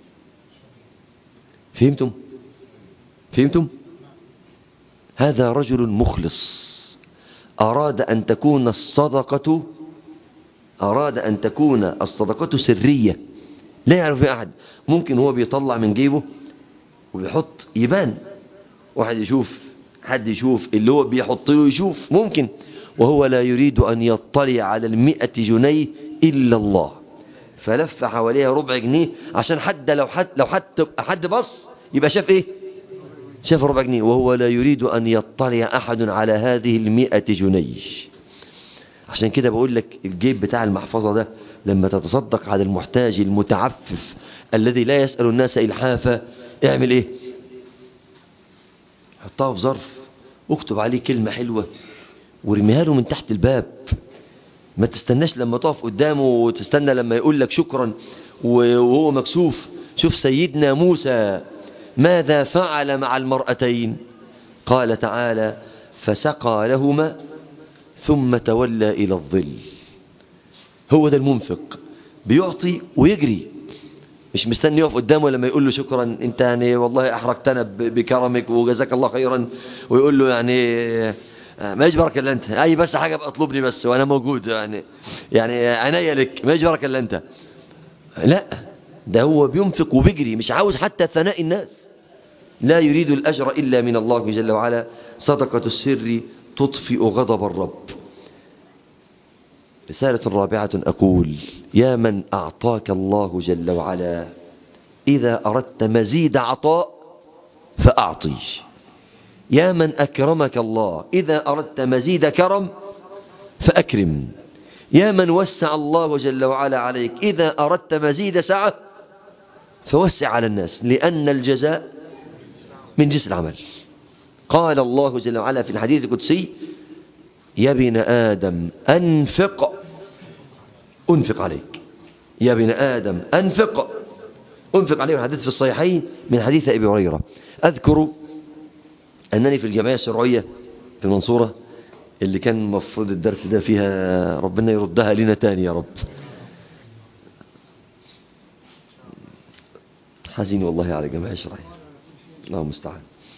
فهمتم فهمتم هذا رجل مخلص أراد أن تكون الصدقة أراد أن تكون الصدقة سرية لا يعرف بها أحد ممكن هو بيطلع من جيبه وبيحط يبان واحد يشوف حد يشوف اللي هو بيحط له يشوف ممكن وهو لا يريد أن يطلع على المئة جنيه إلا الله فلف حواليها ربع جنيه عشان حد لو حد لو حد حد بص يبقى شاف ايه شاف ربع جنيه وهو لا يريد أن يطلع أحد على هذه المئة جنيه عشان كده بقول لك الجيب بتاع المحفظة ده لما تتصدق على المحتاج المتعفف الذي لا يسأل الناس إلحافا اعمل ايه حطها في ظرف واكتب عليه كلمة حلوة ورميها له من تحت الباب ما تستناش لما تقف قدامه وتستنى لما يقول لك شكرا وهو مكسوف شوف سيدنا موسى ماذا فعل مع المرأتين قال تعالى فسقى لهما ثم تولى إلى الظل هو ده المنفق بيعطي ويجري مش مستني يقف قدامه لما يقول له شكرا انت يعني والله احرجتنا بكرمك وجزاك الله خيرا ويقول له يعني ما يجبرك الا انت اي بس حاجه بقى اطلبني بس وانا موجود يعني يعني عناية لك ما يجبرك الا انت لا ده هو بينفق وبيجري مش عاوز حتى ثناء الناس لا يريد الأجر إلا من الله جل وعلا صدقة السر تطفئ غضب الرب رسالة رابعة أقول يا من أعطاك الله جل وعلا إذا أردت مزيد عطاء فأعطي يا من أكرمك الله إذا أردت مزيد كرم فأكرم يا من وسع الله جل وعلا عليك إذا أردت مزيد سعة فوسع على الناس لأن الجزاء من جنس العمل قال الله جل وعلا في الحديث القدسي يا ابن آدم أنفق أنفق عليك يا ابن آدم أنفق أنفق عليه الحديث في الصحيحين من حديث أبي هريرة أذكر أنني في الجمعية الشرعية في المنصورة اللي كان المفروض الدرس ده فيها ربنا يردها لنا تاني يا رب حزين والله على الجمعية الشرعية الله المستعان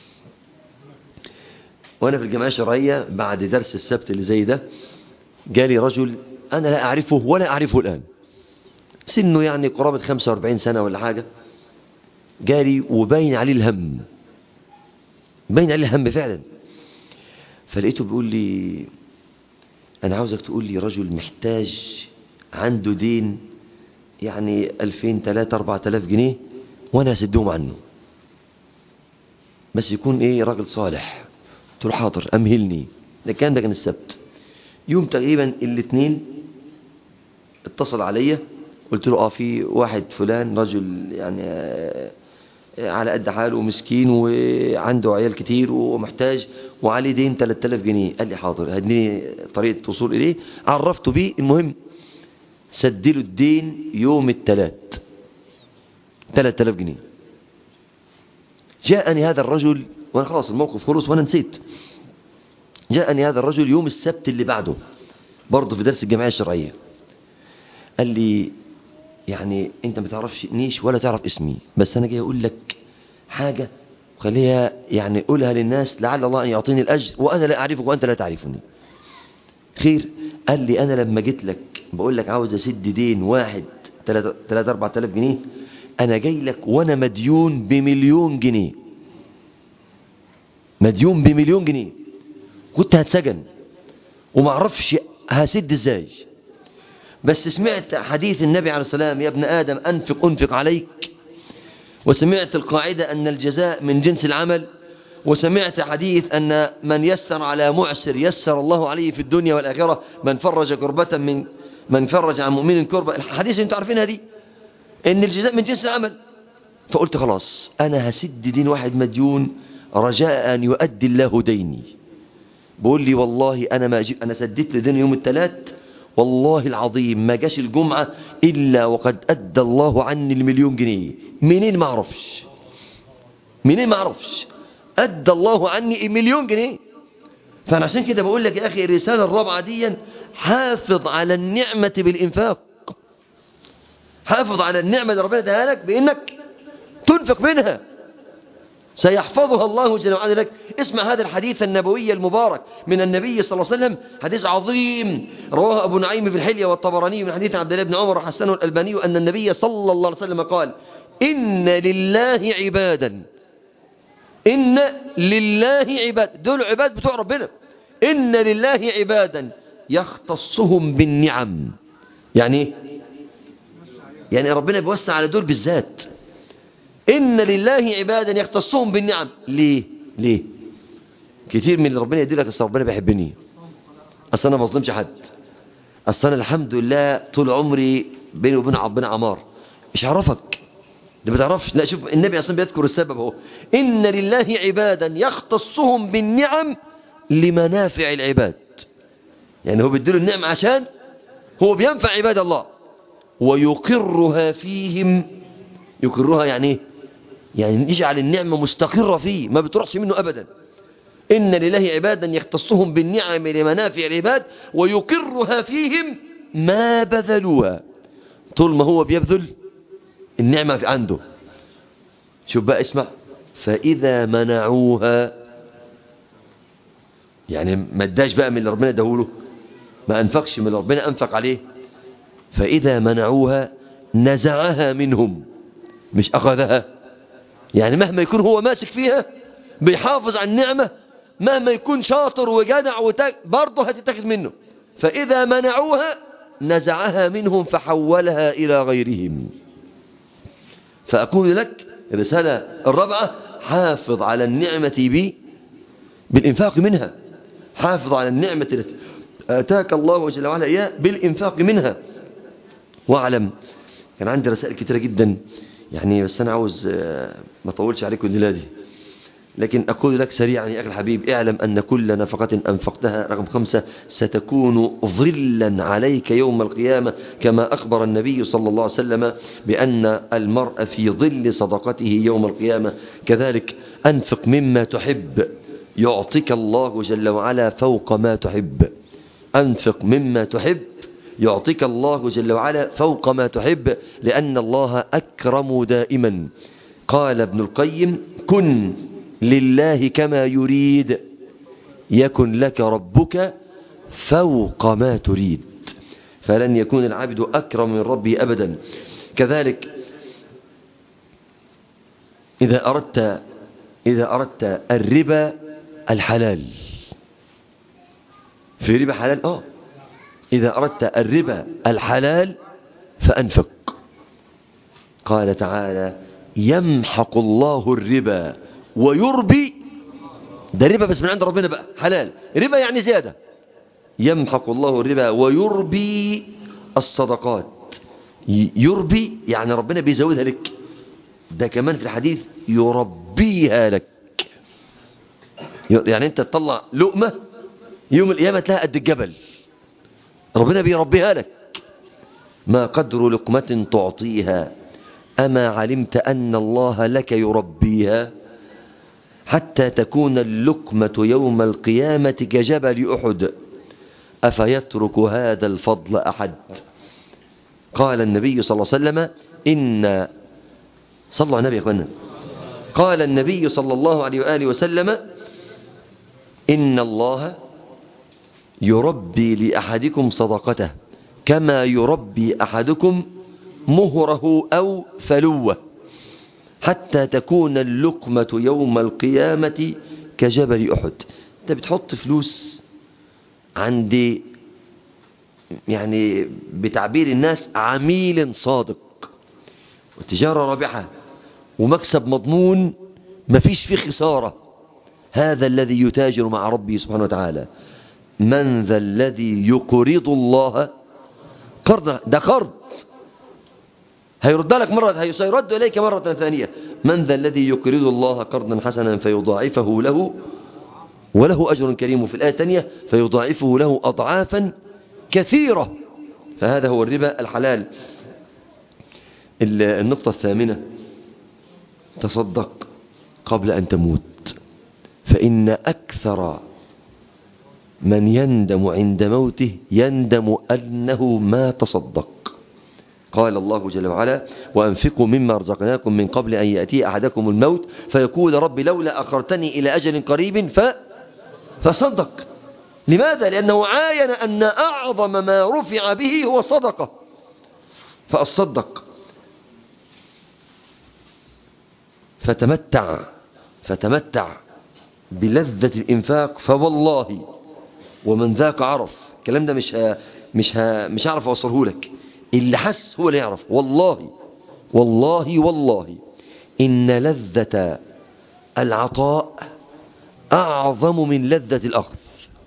وأنا في الجمعية الشرعية بعد درس السبت اللي زي ده جالي رجل أنا لا أعرفه ولا أعرفه الآن سنه يعني قرابة 45 سنة ولا حاجة جالي وباين عليه الهم باين عليه الهم فعلا فلقيته بيقول لي أنا عاوزك تقول لي رجل محتاج عنده دين يعني 2000 3 4000 جنيه وأنا هسدهم عنه بس يكون إيه راجل صالح قلت له حاضر أمهلني ده كان ده كان السبت يوم تقريبا الاثنين اتصل عليا قلت له اه في واحد فلان رجل يعني آه على قد حاله ومسكين وعنده عيال كتير ومحتاج وعليه دين 3000 جنيه قال لي حاضر هديني طريقة وصول إليه عرفته بيه المهم سدله الدين يوم الثلاث 3000 جنيه جاءني هذا الرجل وانا خلاص الموقف خلص وانا نسيت جاءني هذا الرجل يوم السبت اللي بعده برضه في درس الجمعية الشرعية قال لي يعني انت ما تعرفش نيش ولا تعرف اسمي بس انا جاي اقول لك حاجة خليها يعني قولها للناس لعل الله ان يعطيني الاجر وانا لا اعرفك وانت لا تعرفني خير قال لي انا لما جيت لك بقول لك عاوز اسد دين واحد 3 3 4000 جنيه انا جاي لك وانا مديون بمليون جنيه مديون بمليون جنيه كنت هتسجن وما اعرفش هسد ازاي بس سمعت حديث النبي عليه السلام يا ابن آدم أنفق أنفق عليك وسمعت القاعدة أن الجزاء من جنس العمل وسمعت حديث أن من يسر على معسر يسر الله عليه في الدنيا والآخرة من فرج كربة من من فرج عن مؤمن كربة الحديث انتوا عارفينها دي ان الجزاء من جنس العمل فقلت خلاص أنا هسد دين واحد مديون رجاء أن يؤدي الله ديني بقول لي والله أنا ما أجيب أنا سددت لدين يوم الثلاث والله العظيم ما جاش الجمعة إلا وقد أدى الله عني المليون جنيه منين ما أعرفش منين ما أعرفش أدى الله عني مليون جنيه فأنا عشان كده بقول لك يا أخي الرسالة الرابعة دي حافظ على النعمة بالإنفاق حافظ على النعمة اللي ربنا اداها لك بإنك تنفق منها سيحفظها الله جل وعلا لك اسمع هذا الحديث النبوي المبارك من النبي صلى الله عليه وسلم حديث عظيم رواه أبو نعيم في الحلية والطبراني من حديث عبد الله بن عمر وحسنه الألباني أن النبي صلى الله عليه وسلم قال إن لله عبادا إن لله عباد دول عباد بتوع ربنا إن لله عبادا يختصهم بالنعم يعني ايه يعني ربنا بيوسع على دول بالذات إن لله عبادا يختصهم بالنعم ليه ليه كتير من اللي ربنا يدي لك أصل ربنا بيحبني أصل أنا ما بظلمش حد أصل أنا الحمد لله طول عمري بيني وبين ربنا عمار مش عرفك ده ما تعرفش لا شوف النبي أصلا بيذكر السبب اهو إن لله عبادا يختصهم بالنعم لمنافع العباد يعني هو بيديله النعم عشان هو بينفع عباد الله ويقرها فيهم يقرها يعني ايه يعني يجعل النعمة مستقرة فيه ما بتروحش منه أبدا إن لله عبادا يختصهم بالنعم لمنافع العباد ويقرها فيهم ما بذلوها طول ما هو بيبذل النعمة في عنده شوف بقى اسمع فإذا منعوها يعني ما اداش بقى من اللي ربنا اداهوله ما أنفقش من اللي ربنا أنفق عليه فإذا منعوها نزعها منهم مش أخذها يعني مهما يكون هو ماسك فيها بيحافظ على النعمة مهما يكون شاطر وجدع وتك برضه هتتاخد منه فإذا منعوها نزعها منهم فحولها إلى غيرهم فأقول لك الرسالة الرابعة حافظ على النعمة بي بالإنفاق منها حافظ على النعمة التي آتاك الله جل وعلا إياه بالإنفاق منها واعلم كان عندي رسائل كتيرة جدا يعني بس أنا عاوز ما أطولش عليكم الليلة دي لكن أقول لك سريعا يا أخي الحبيب اعلم أن كل نفقة أنفقتها رقم خمسة ستكون ظلا عليك يوم القيامة كما أخبر النبي صلى الله عليه وسلم بأن المرء في ظل صدقته يوم القيامة كذلك أنفق مما تحب يعطيك الله جل وعلا فوق ما تحب أنفق مما تحب يعطيك الله جل وعلا فوق ما تحب لأن الله أكرم دائما قال ابن القيم كن لله كما يريد يكن لك ربك فوق ما تريد فلن يكون العبد أكرم من ربه أبدا كذلك إذا أردت إذا أردت الربا الحلال في ربا حلال آه إذا أردت الربا الحلال فأنفق قال تعالى يمحق الله الربا ويربي ده ربا بس من عند ربنا بقى حلال ربا يعني زيادة يمحق الله الربا ويربي الصدقات يربي يعني ربنا بيزودها لك ده كمان في الحديث يربيها لك يعني انت تطلع لقمة يوم القيامة تلاقي قد الجبل ربنا بيربيها لك ما قدر لقمة تعطيها أما علمت أن الله لك يربيها حتى تكون اللقمة يوم القيامة كجبل أحد أفيترك هذا الفضل أحد قال النبي صلى الله عليه وسلم إن صلى الله عليه النبي أخوانا قال النبي صلى الله عليه وآله وسلم إن الله يربي لأحدكم صدقته كما يربي أحدكم مهره أو فلوه حتى تكون اللقمة يوم القيامة كجبل أحد أنت بتحط فلوس عند يعني بتعبير الناس عميل صادق وتجارة رابحة ومكسب مضمون مفيش فيه خسارة هذا الذي يتاجر مع ربه سبحانه وتعالى من ذا الذي يقرض الله قرضا ده قرض هيرد لك مرة هيرد إليك مرة ثانية من ذا الذي يقرض الله قرضا حسنا فيضاعفه له وله أجر كريم في الآية الثانية فيضاعفه له أضعافا كثيرة فهذا هو الربا الحلال النقطة الثامنة تصدق قبل أن تموت فإن أكثر من يندم عند موته يندم أنه ما تصدق قال الله جل وعلا وأنفقوا مما رزقناكم من قبل أن يأتي أحدكم الموت فيقول رب لولا أخرتني إلى أجل قريب ف... فصدق لماذا؟ لأنه عاين أن أعظم ما رفع به هو الصدقة فأصدق فتمتع فتمتع بلذة الإنفاق فوالله ومن ذاك عرف الكلام ده مش ها مش ها مش هعرف اوصله لك اللي حس هو اللي يعرف والله والله والله إن لذة العطاء أعظم من لذة الأخذ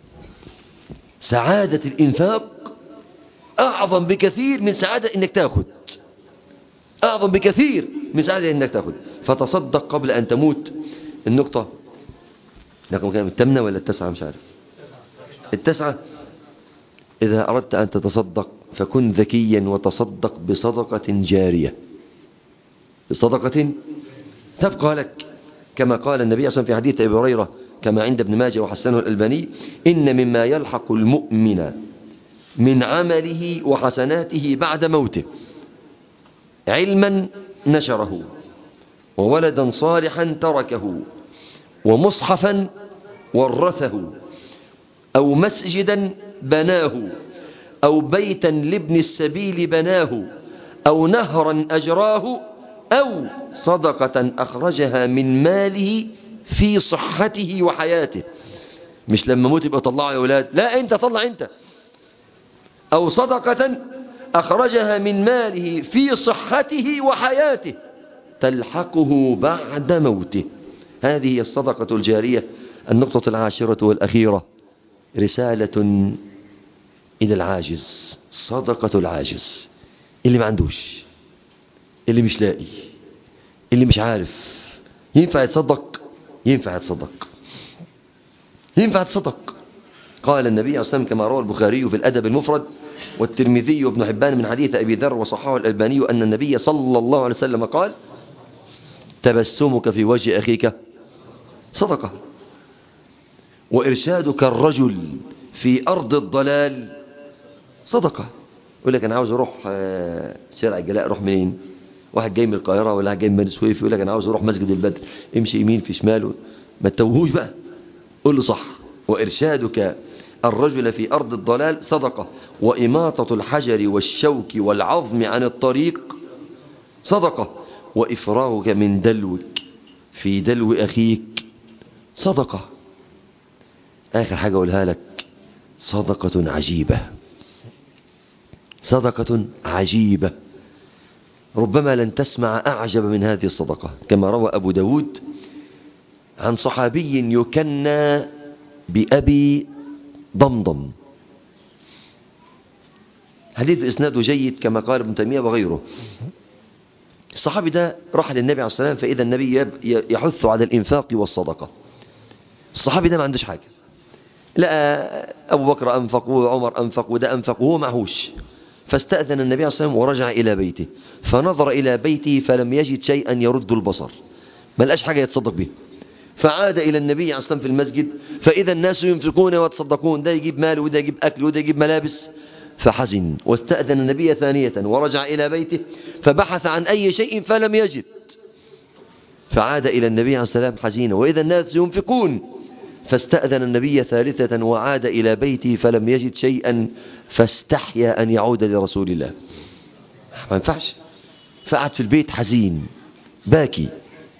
سعادة الإنفاق أعظم بكثير من سعادة إنك تأخذ أعظم بكثير من سعادة إنك تأخذ فتصدق قبل أن تموت النقطة رقم كام التمنة ولا التسعة مش عارف التسعة إذا أردت أن تتصدق فكن ذكيا وتصدق بصدقة جارية بصدقة تبقى لك كما قال النبي صلى الله عليه وسلم في حديث أبي هريرة كما عند ابن ماجه وحسنه الألباني إن مما يلحق المؤمن من عمله وحسناته بعد موته علما نشره وولدا صالحا تركه ومصحفا ورثه أو مسجدا بناه أو بيتا لابن السبيل بناه أو نهرا أجراه أو صدقة أخرجها من ماله في صحته وحياته مش لما موت يبقى طلعوا يا أولاد لا أنت طلع أنت أو صدقة أخرجها من ماله في صحته وحياته تلحقه بعد موته هذه هي الصدقة الجارية النقطة العاشرة والأخيرة رسالة إلى العاجز صدقة العاجز اللي ما عندوش اللي مش لاقي اللي مش عارف ينفع يتصدق ينفع يتصدق ينفع يتصدق قال النبي عليه الصلاة والسلام كما روى البخاري في الأدب المفرد والترمذي وابن حبان من حديث أبي ذر وصححه الألباني أن النبي صلى الله عليه وسلم قال تبسمك في وجه أخيك صدقة وإرشادك الرجل في أرض الضلال صدقة يقول لك أنا عاوز أروح شارع الجلاء أروح منين واحد جاي من القاهرة ولا واحد جاي من بني سويف يقول لك أنا عاوز أروح مسجد البدر امشي يمين في شمال ما تتوهوش بقى قول له صح وإرشادك الرجل في أرض الضلال صدقة وإماطة الحجر والشوك والعظم عن الطريق صدقة وإفراغك من دلوك في دلو أخيك صدقة آخر حاجة أقولها لك صدقة عجيبة صدقة عجيبة ربما لن تسمع أعجب من هذه الصدقة كما روى أبو داود عن صحابي يكنى بأبي ضمضم حديث إسناده جيد كما قال ابن تيمية وغيره الصحابي ده راح للنبي عليه الصلاة والسلام فإذا النبي يحث على الإنفاق والصدقة الصحابي ده ما عندوش حاجة لقى أبو بكر أنفق وعمر أنفق وده أنفق وهو معهوش فاستأذن النبي عليه الصلاة والسلام ورجع إلى بيته فنظر إلى بيته فلم يجد شيئا يرد البصر ما لقاش حاجة يتصدق بها فعاد إلى النبي عليه الصلاة والسلام في المسجد فإذا الناس ينفقون ويتصدقون ده يجيب مال وده يجيب أكل وده يجيب ملابس فحزن واستأذن النبي ثانية ورجع إلى بيته فبحث عن أي شيء فلم يجد فعاد إلى النبي عليه الصلاة والسلام حزينا وإذا الناس ينفقون فاستأذن النبي ثالثة وعاد إلى بيته فلم يجد شيئا فاستحيا أن يعود لرسول الله ما ينفعش فقعد في البيت حزين باكي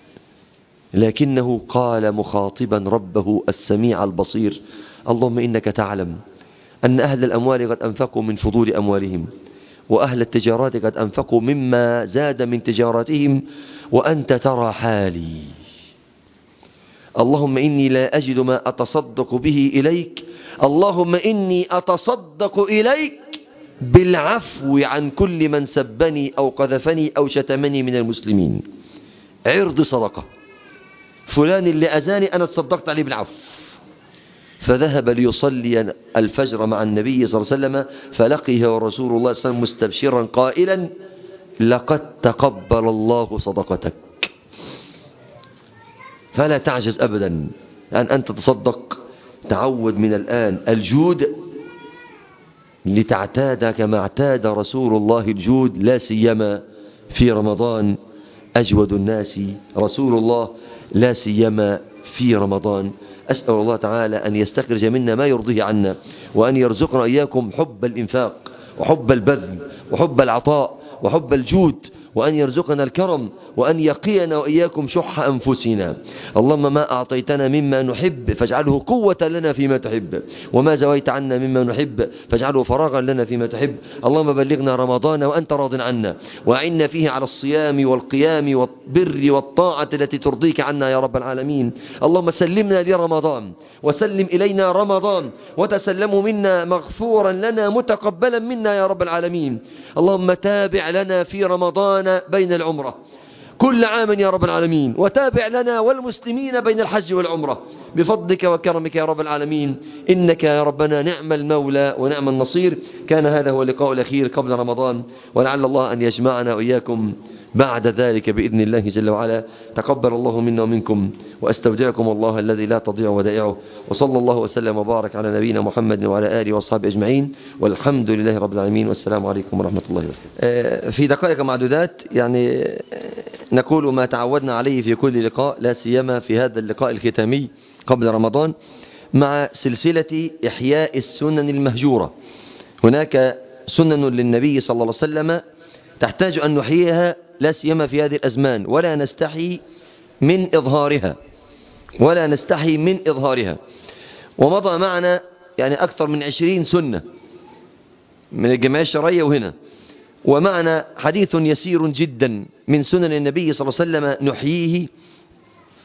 لكنه قال مخاطبا ربه السميع البصير اللهم إنك تعلم أن أهل الأموال قد أنفقوا من فضول أموالهم وأهل التجارات قد أنفقوا مما زاد من تجاراتهم وأنت ترى حالي اللهم إني لا أجد ما أتصدق به إليك اللهم إني أتصدق إليك بالعفو عن كل من سبني أو قذفني أو شتمني من المسلمين عرض صدقة فلان اللي أذاني أنا تصدقت عليه بالعفو فذهب ليصلي الفجر مع النبي صلى الله عليه وسلم فلقيه رسول الله صلى الله عليه وسلم مستبشرا قائلا لقد تقبل الله صدقتك فلا تعجز أبدا أن أنت تصدق تعود من الآن الجود لتعتاد كما اعتاد رسول الله الجود لا سيما في رمضان أجود الناس رسول الله لا سيما في رمضان أسأل الله تعالى أن يستخرج منا ما يرضيه عنا وأن يرزقنا إياكم حب الإنفاق وحب البذل وحب العطاء وحب الجود وأن يرزقنا الكرم وأن يقينا وإياكم شح أنفسنا اللهم ما أعطيتنا مما نحب فاجعله قوة لنا فيما تحب وما زويت عنا مما نحب فاجعله فراغا لنا فيما تحب اللهم بلغنا رمضان وأنت راض عنا وأعنا فيه على الصيام والقيام والبر والطاعة التي ترضيك عنا يا رب العالمين اللهم سلمنا لرمضان وسلم إلينا رمضان وتسلمه منا مغفورا لنا متقبلا منا يا رب العالمين اللهم تابع لنا في رمضان بين العمرة كل عام يا رب العالمين وتابع لنا والمسلمين بين الحج والعمرة بفضلك وكرمك يا رب العالمين إنك يا ربنا نعم المولى ونعم النصير كان هذا هو اللقاء الأخير قبل رمضان ولعل الله أن يجمعنا وإياكم بعد ذلك بإذن الله جل وعلا تقبل الله منا ومنكم وأستودعكم الله الذي لا تضيع ودائعه وصلى الله وسلم وبارك على نبينا محمد وعلى آله وأصحابه أجمعين والحمد لله رب العالمين والسلام عليكم ورحمة الله وبركاته في دقائق معدودات يعني نقول ما تعودنا عليه في كل لقاء لا سيما في هذا اللقاء الختامي قبل رمضان مع سلسلة إحياء السنن المهجورة هناك سنن للنبي صلى الله عليه وسلم تحتاج أن نحييها لا سيما في هذه الأزمان ولا نستحي من إظهارها ولا نستحي من إظهارها ومضى معنا يعني أكثر من عشرين سنة من الجمعية الشرعية وهنا ومعنا حديث يسير جدا من سنن النبي صلى الله عليه وسلم نحييه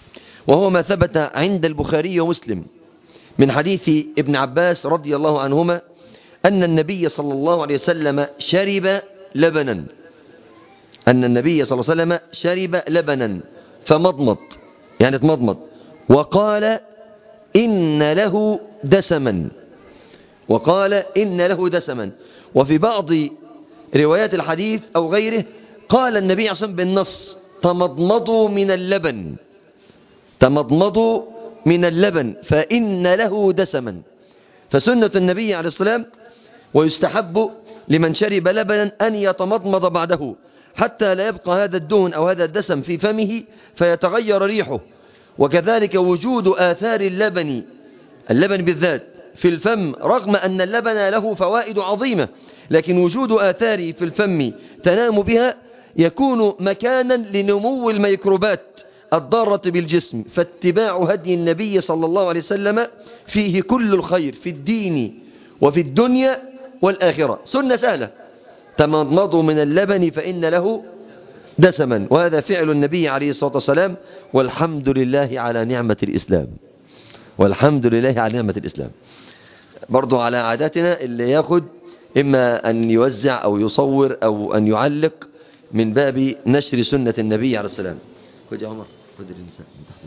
وهو ما ثبت عند البخاري ومسلم من حديث ابن عباس رضي الله عنهما أن النبي صلى الله عليه وسلم شرب لبنا أن النبي صلى الله عليه وسلم شرب لبنا فمضمض يعني اتمضمض وقال إن له دسما وقال إن له دسما وفي بعض روايات الحديث أو غيره قال النبي عليه الصلاة بالنص تمضمضوا من اللبن تمضمضوا من اللبن فإن له دسما فسنة النبي عليه السلام ويستحب لمن شرب لبنا أن يتمضمض بعده حتى لا يبقى هذا الدهن أو هذا الدسم في فمه فيتغير ريحه وكذلك وجود آثار اللبن اللبن بالذات في الفم رغم أن اللبن له فوائد عظيمة لكن وجود آثاره في الفم تنام بها يكون مكانا لنمو الميكروبات الضارة بالجسم فاتباع هدي النبي صلى الله عليه وسلم فيه كل الخير في الدين وفي الدنيا والآخرة سنة سهلة تمضمضوا من اللبن فإن له دسما وهذا فعل النبي عليه الصلاة والسلام والحمد لله على نعمة الإسلام والحمد لله على نعمة الإسلام برضو على عاداتنا اللي ياخد إما أن يوزع أو يصور أو أن يعلق من باب نشر سنة النبي عليه السلام خد يا عمر خد النساء من تحت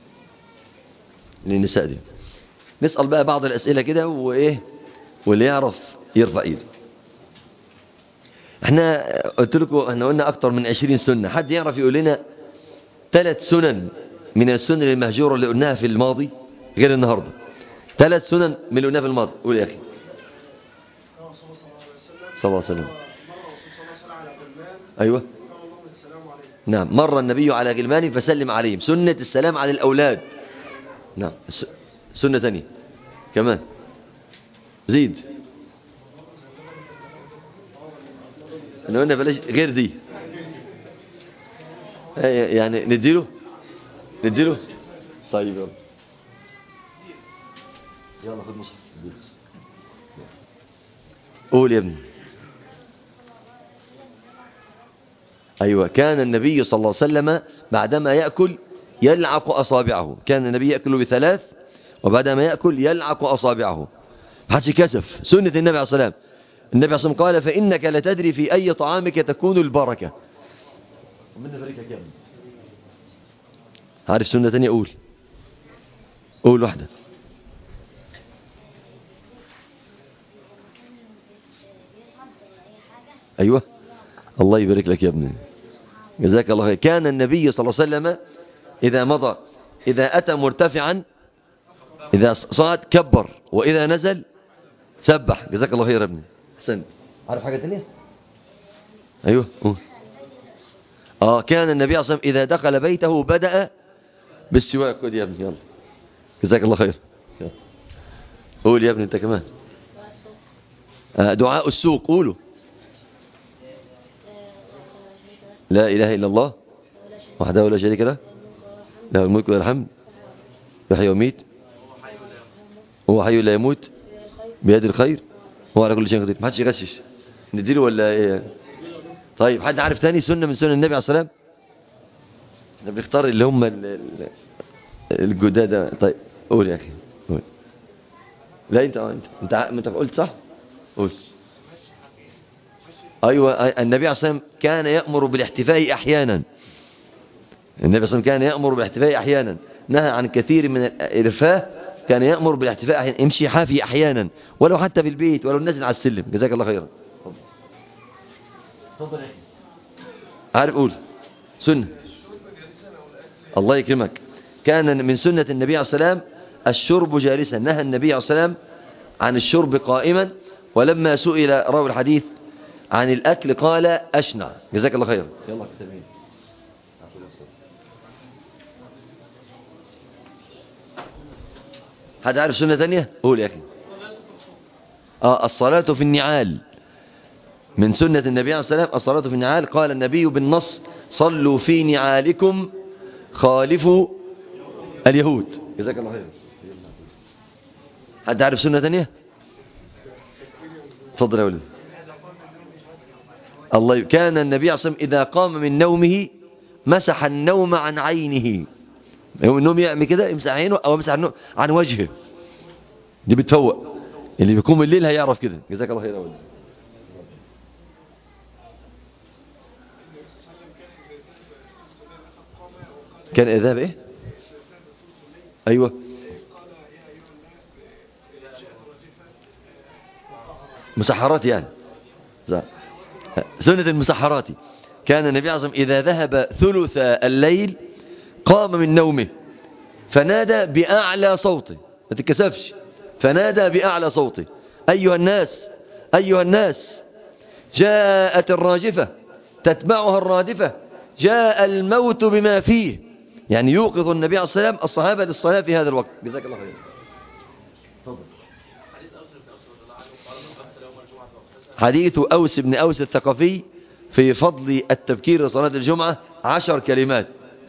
للنساء دي نسأل بقى بعض الأسئلة كده وإيه واللي يعرف يرفع إيده احنا قلت لكم احنا قلنا أكتر من 20 سنة حد يعرف يقول لنا ثلاث سنن من السنن المهجورة اللي قلناها في الماضي غير النهاردة ثلاث سنن من اللي قلناها في الماضي قول يا أخي صلى الله عليه وسلم أيوة نعم مر النبي على غلمان فسلم عليهم سنة السلام على الأولاد نعم س- سنة ثانية كمان زيد احنا قلنا بلاش غير دي أي- يعني نديله نديله طيب يلا يلا خد مصحف قول يا ابني أيوة كان النبي صلى الله عليه وسلم بعدما يأكل يلعق أصابعه كان النبي يأكل بثلاث وبعدما يأكل يلعق أصابعه محدش كسف سنة النبي عليه الصلاة والسلام النبي عليه الصلاة والسلام قال فإنك لتدري في أي طعامك تكون البركة ومن فريقك يا ابني عارف سنة تانية قول قول واحدة أيوة الله يبارك لك يا ابني جزاك الله خير كان النبي صلى الله عليه وسلم إذا مضى إذا أتى مرتفعا إذا صعد كبر وإذا نزل سبح جزاك الله خير يا ابني أحسنت عارف حاجة تانية أيوة قول آه كان النبي صلى الله عليه وسلم إذا دخل بيته بدأ بالسواك خد يا ابني يلا جزاك الله خير يلا. قول يا ابني أنت كمان آه دعاء السوق قولوا لا إله إلا الله وحده لا شريك له له الملك والحمد يحيي ويميت هو حي لا يموت بيد الخير هو على كل شيء قدير ما حدش يغشش نديله ولا ايه طيب حد عارف تاني سنة من سنن النبي عليه الصلاة والسلام احنا بنختار اللي هم ال- ال- الجداد طيب قول يا اخي قول لا انت انت انت ع- انت قلت صح قول ايوه النبي عليه الصلاه والسلام كان يأمر بالاحتفاء احيانا النبي صلى الله عليه وسلم كان يأمر بالاحتفاء احيانا نهى عن كثير من الارفاه كان يأمر بالاحتفاء احيانا امشي حافي احيانا ولو حتى في البيت ولو نازل على السلم جزاك الله خيرا اتفضل يا أخي. عارف قول سنة الله يكرمك كان من سنة النبي عليه السلام الشرب جالسا نهى النبي عليه السلام عن الشرب قائما ولما سئل راوي الحديث عن الأكل قال أشنع جزاك الله خيرا يلا كتابين حد عارف سنة تانية قول يا أخي آه الصلاة في النعال من سنة النبي عليه السلام الصلاة في النعال قال النبي بالنص صلوا في نعالكم خالفوا اليهود جزاك الله خير حد عارف سنة تانية تفضل يا ولد الله كان النبي عليه الصلاة والسلام إذا قام من نومه مسح النوم عن عينه يوم النوم يعمل كده يمسح عينه او يمسح عنه عن وجهه دي بتفوق اللي بيقوم الليل هيعرف كده جزاك الله خير يا ولد كان اذاب ايه ايوه مسحرات يعني سنة المسحرات كان النبي عليه الصلاة إذا ذهب ثلث الليل قام من نومه فنادى بأعلى صوته ما تتكسفش فنادى بأعلى صوته أيها الناس أيها الناس جاءت الراجفة تتبعها الرادفة جاء الموت بما فيه يعني يوقظ النبي عليه الصلاة والسلام الصحابة للصلاة في هذا الوقت جزاك الله خير حديث أوس بن أوس الثقفي في فضل التبكير لصلاة الجمعة عشر كلمات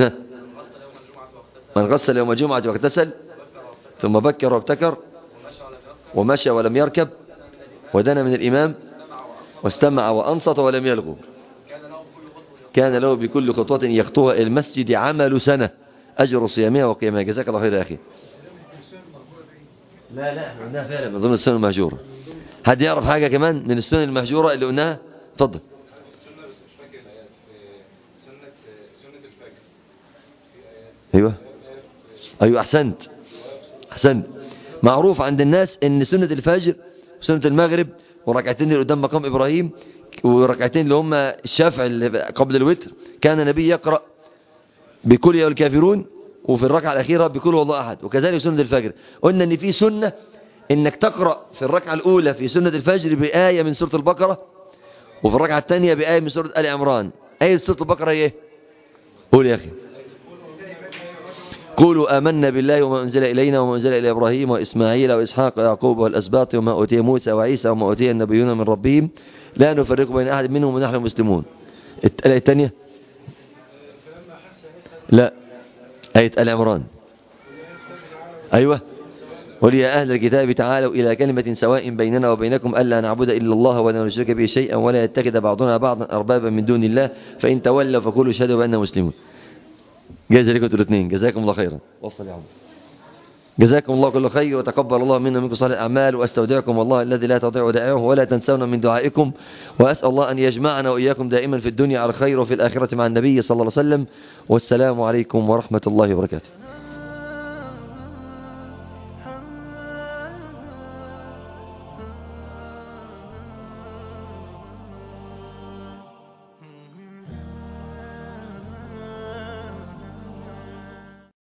من غسل يوم الجمعة واغتسل ثم بكر وابتكر ومشى ولم يركب ودنا من الإمام واستمع وأنصت ولم يلغو كان له بكل خطوة يخطوها إلى المسجد عمل سنة أجر صيامها وقيامها جزاك الله خير يا أخي لا لا احنا قلناها فعلا من ضمن السنن المهجورة حد يعرف حاجة كمان من السنن المهجورة اللي قلناها اتفضل ايوه ايوه احسنت احسنت معروف عند الناس ان سنة الفجر وسنة المغرب وركعتين اللي قدام مقام ابراهيم وركعتين اللي هم الشافع اللي قبل الوتر كان النبي يقرأ بكل يا الكافرون وفي الركعة الأخيرة بكل والله أحد وكذلك سنة الفجر قلنا ان في سنة انك تقرأ في الركعة الأولى في سنة الفجر بآية من سورة البقرة وفي الركعة الثانية بآية من سورة آل عمران آية سورة البقرة ايه قول يا أخي قولوا آمنا بالله وما أنزل إلينا وما أنزل إلى إبراهيم وإسماعيل وإسحاق ويعقوب والأسباط وما أوتي موسى وعيسى وما أوتي النبيون من ربهم لا نفرق بين أحد منهم ونحن مسلمون الآية الثانية لا آية آل عمران أيوة قل يا أهل الكتاب تعالوا إلى كلمة سواء بيننا وبينكم ألا نعبد إلا الله ولا نشرك به شيئا ولا يتخذ بعضنا بعضا أربابا من دون الله فإن تولوا فقولوا اشهدوا بأننا مسلمون جايز لكم انتوا الاثنين جزاكم الله خيرا وصل يا عم جزاكم الله كل خير وتقبل الله منا ومنكم صالح الأعمال وأستودعكم الله الذي لا تضيع ودائعه ولا تنسون من دعائكم وأسأل الله أن يجمعنا وإياكم دائما في الدنيا على الخير وفي الآخرة مع النبي صلى الله عليه وسلم والسلام عليكم ورحمة الله وبركاته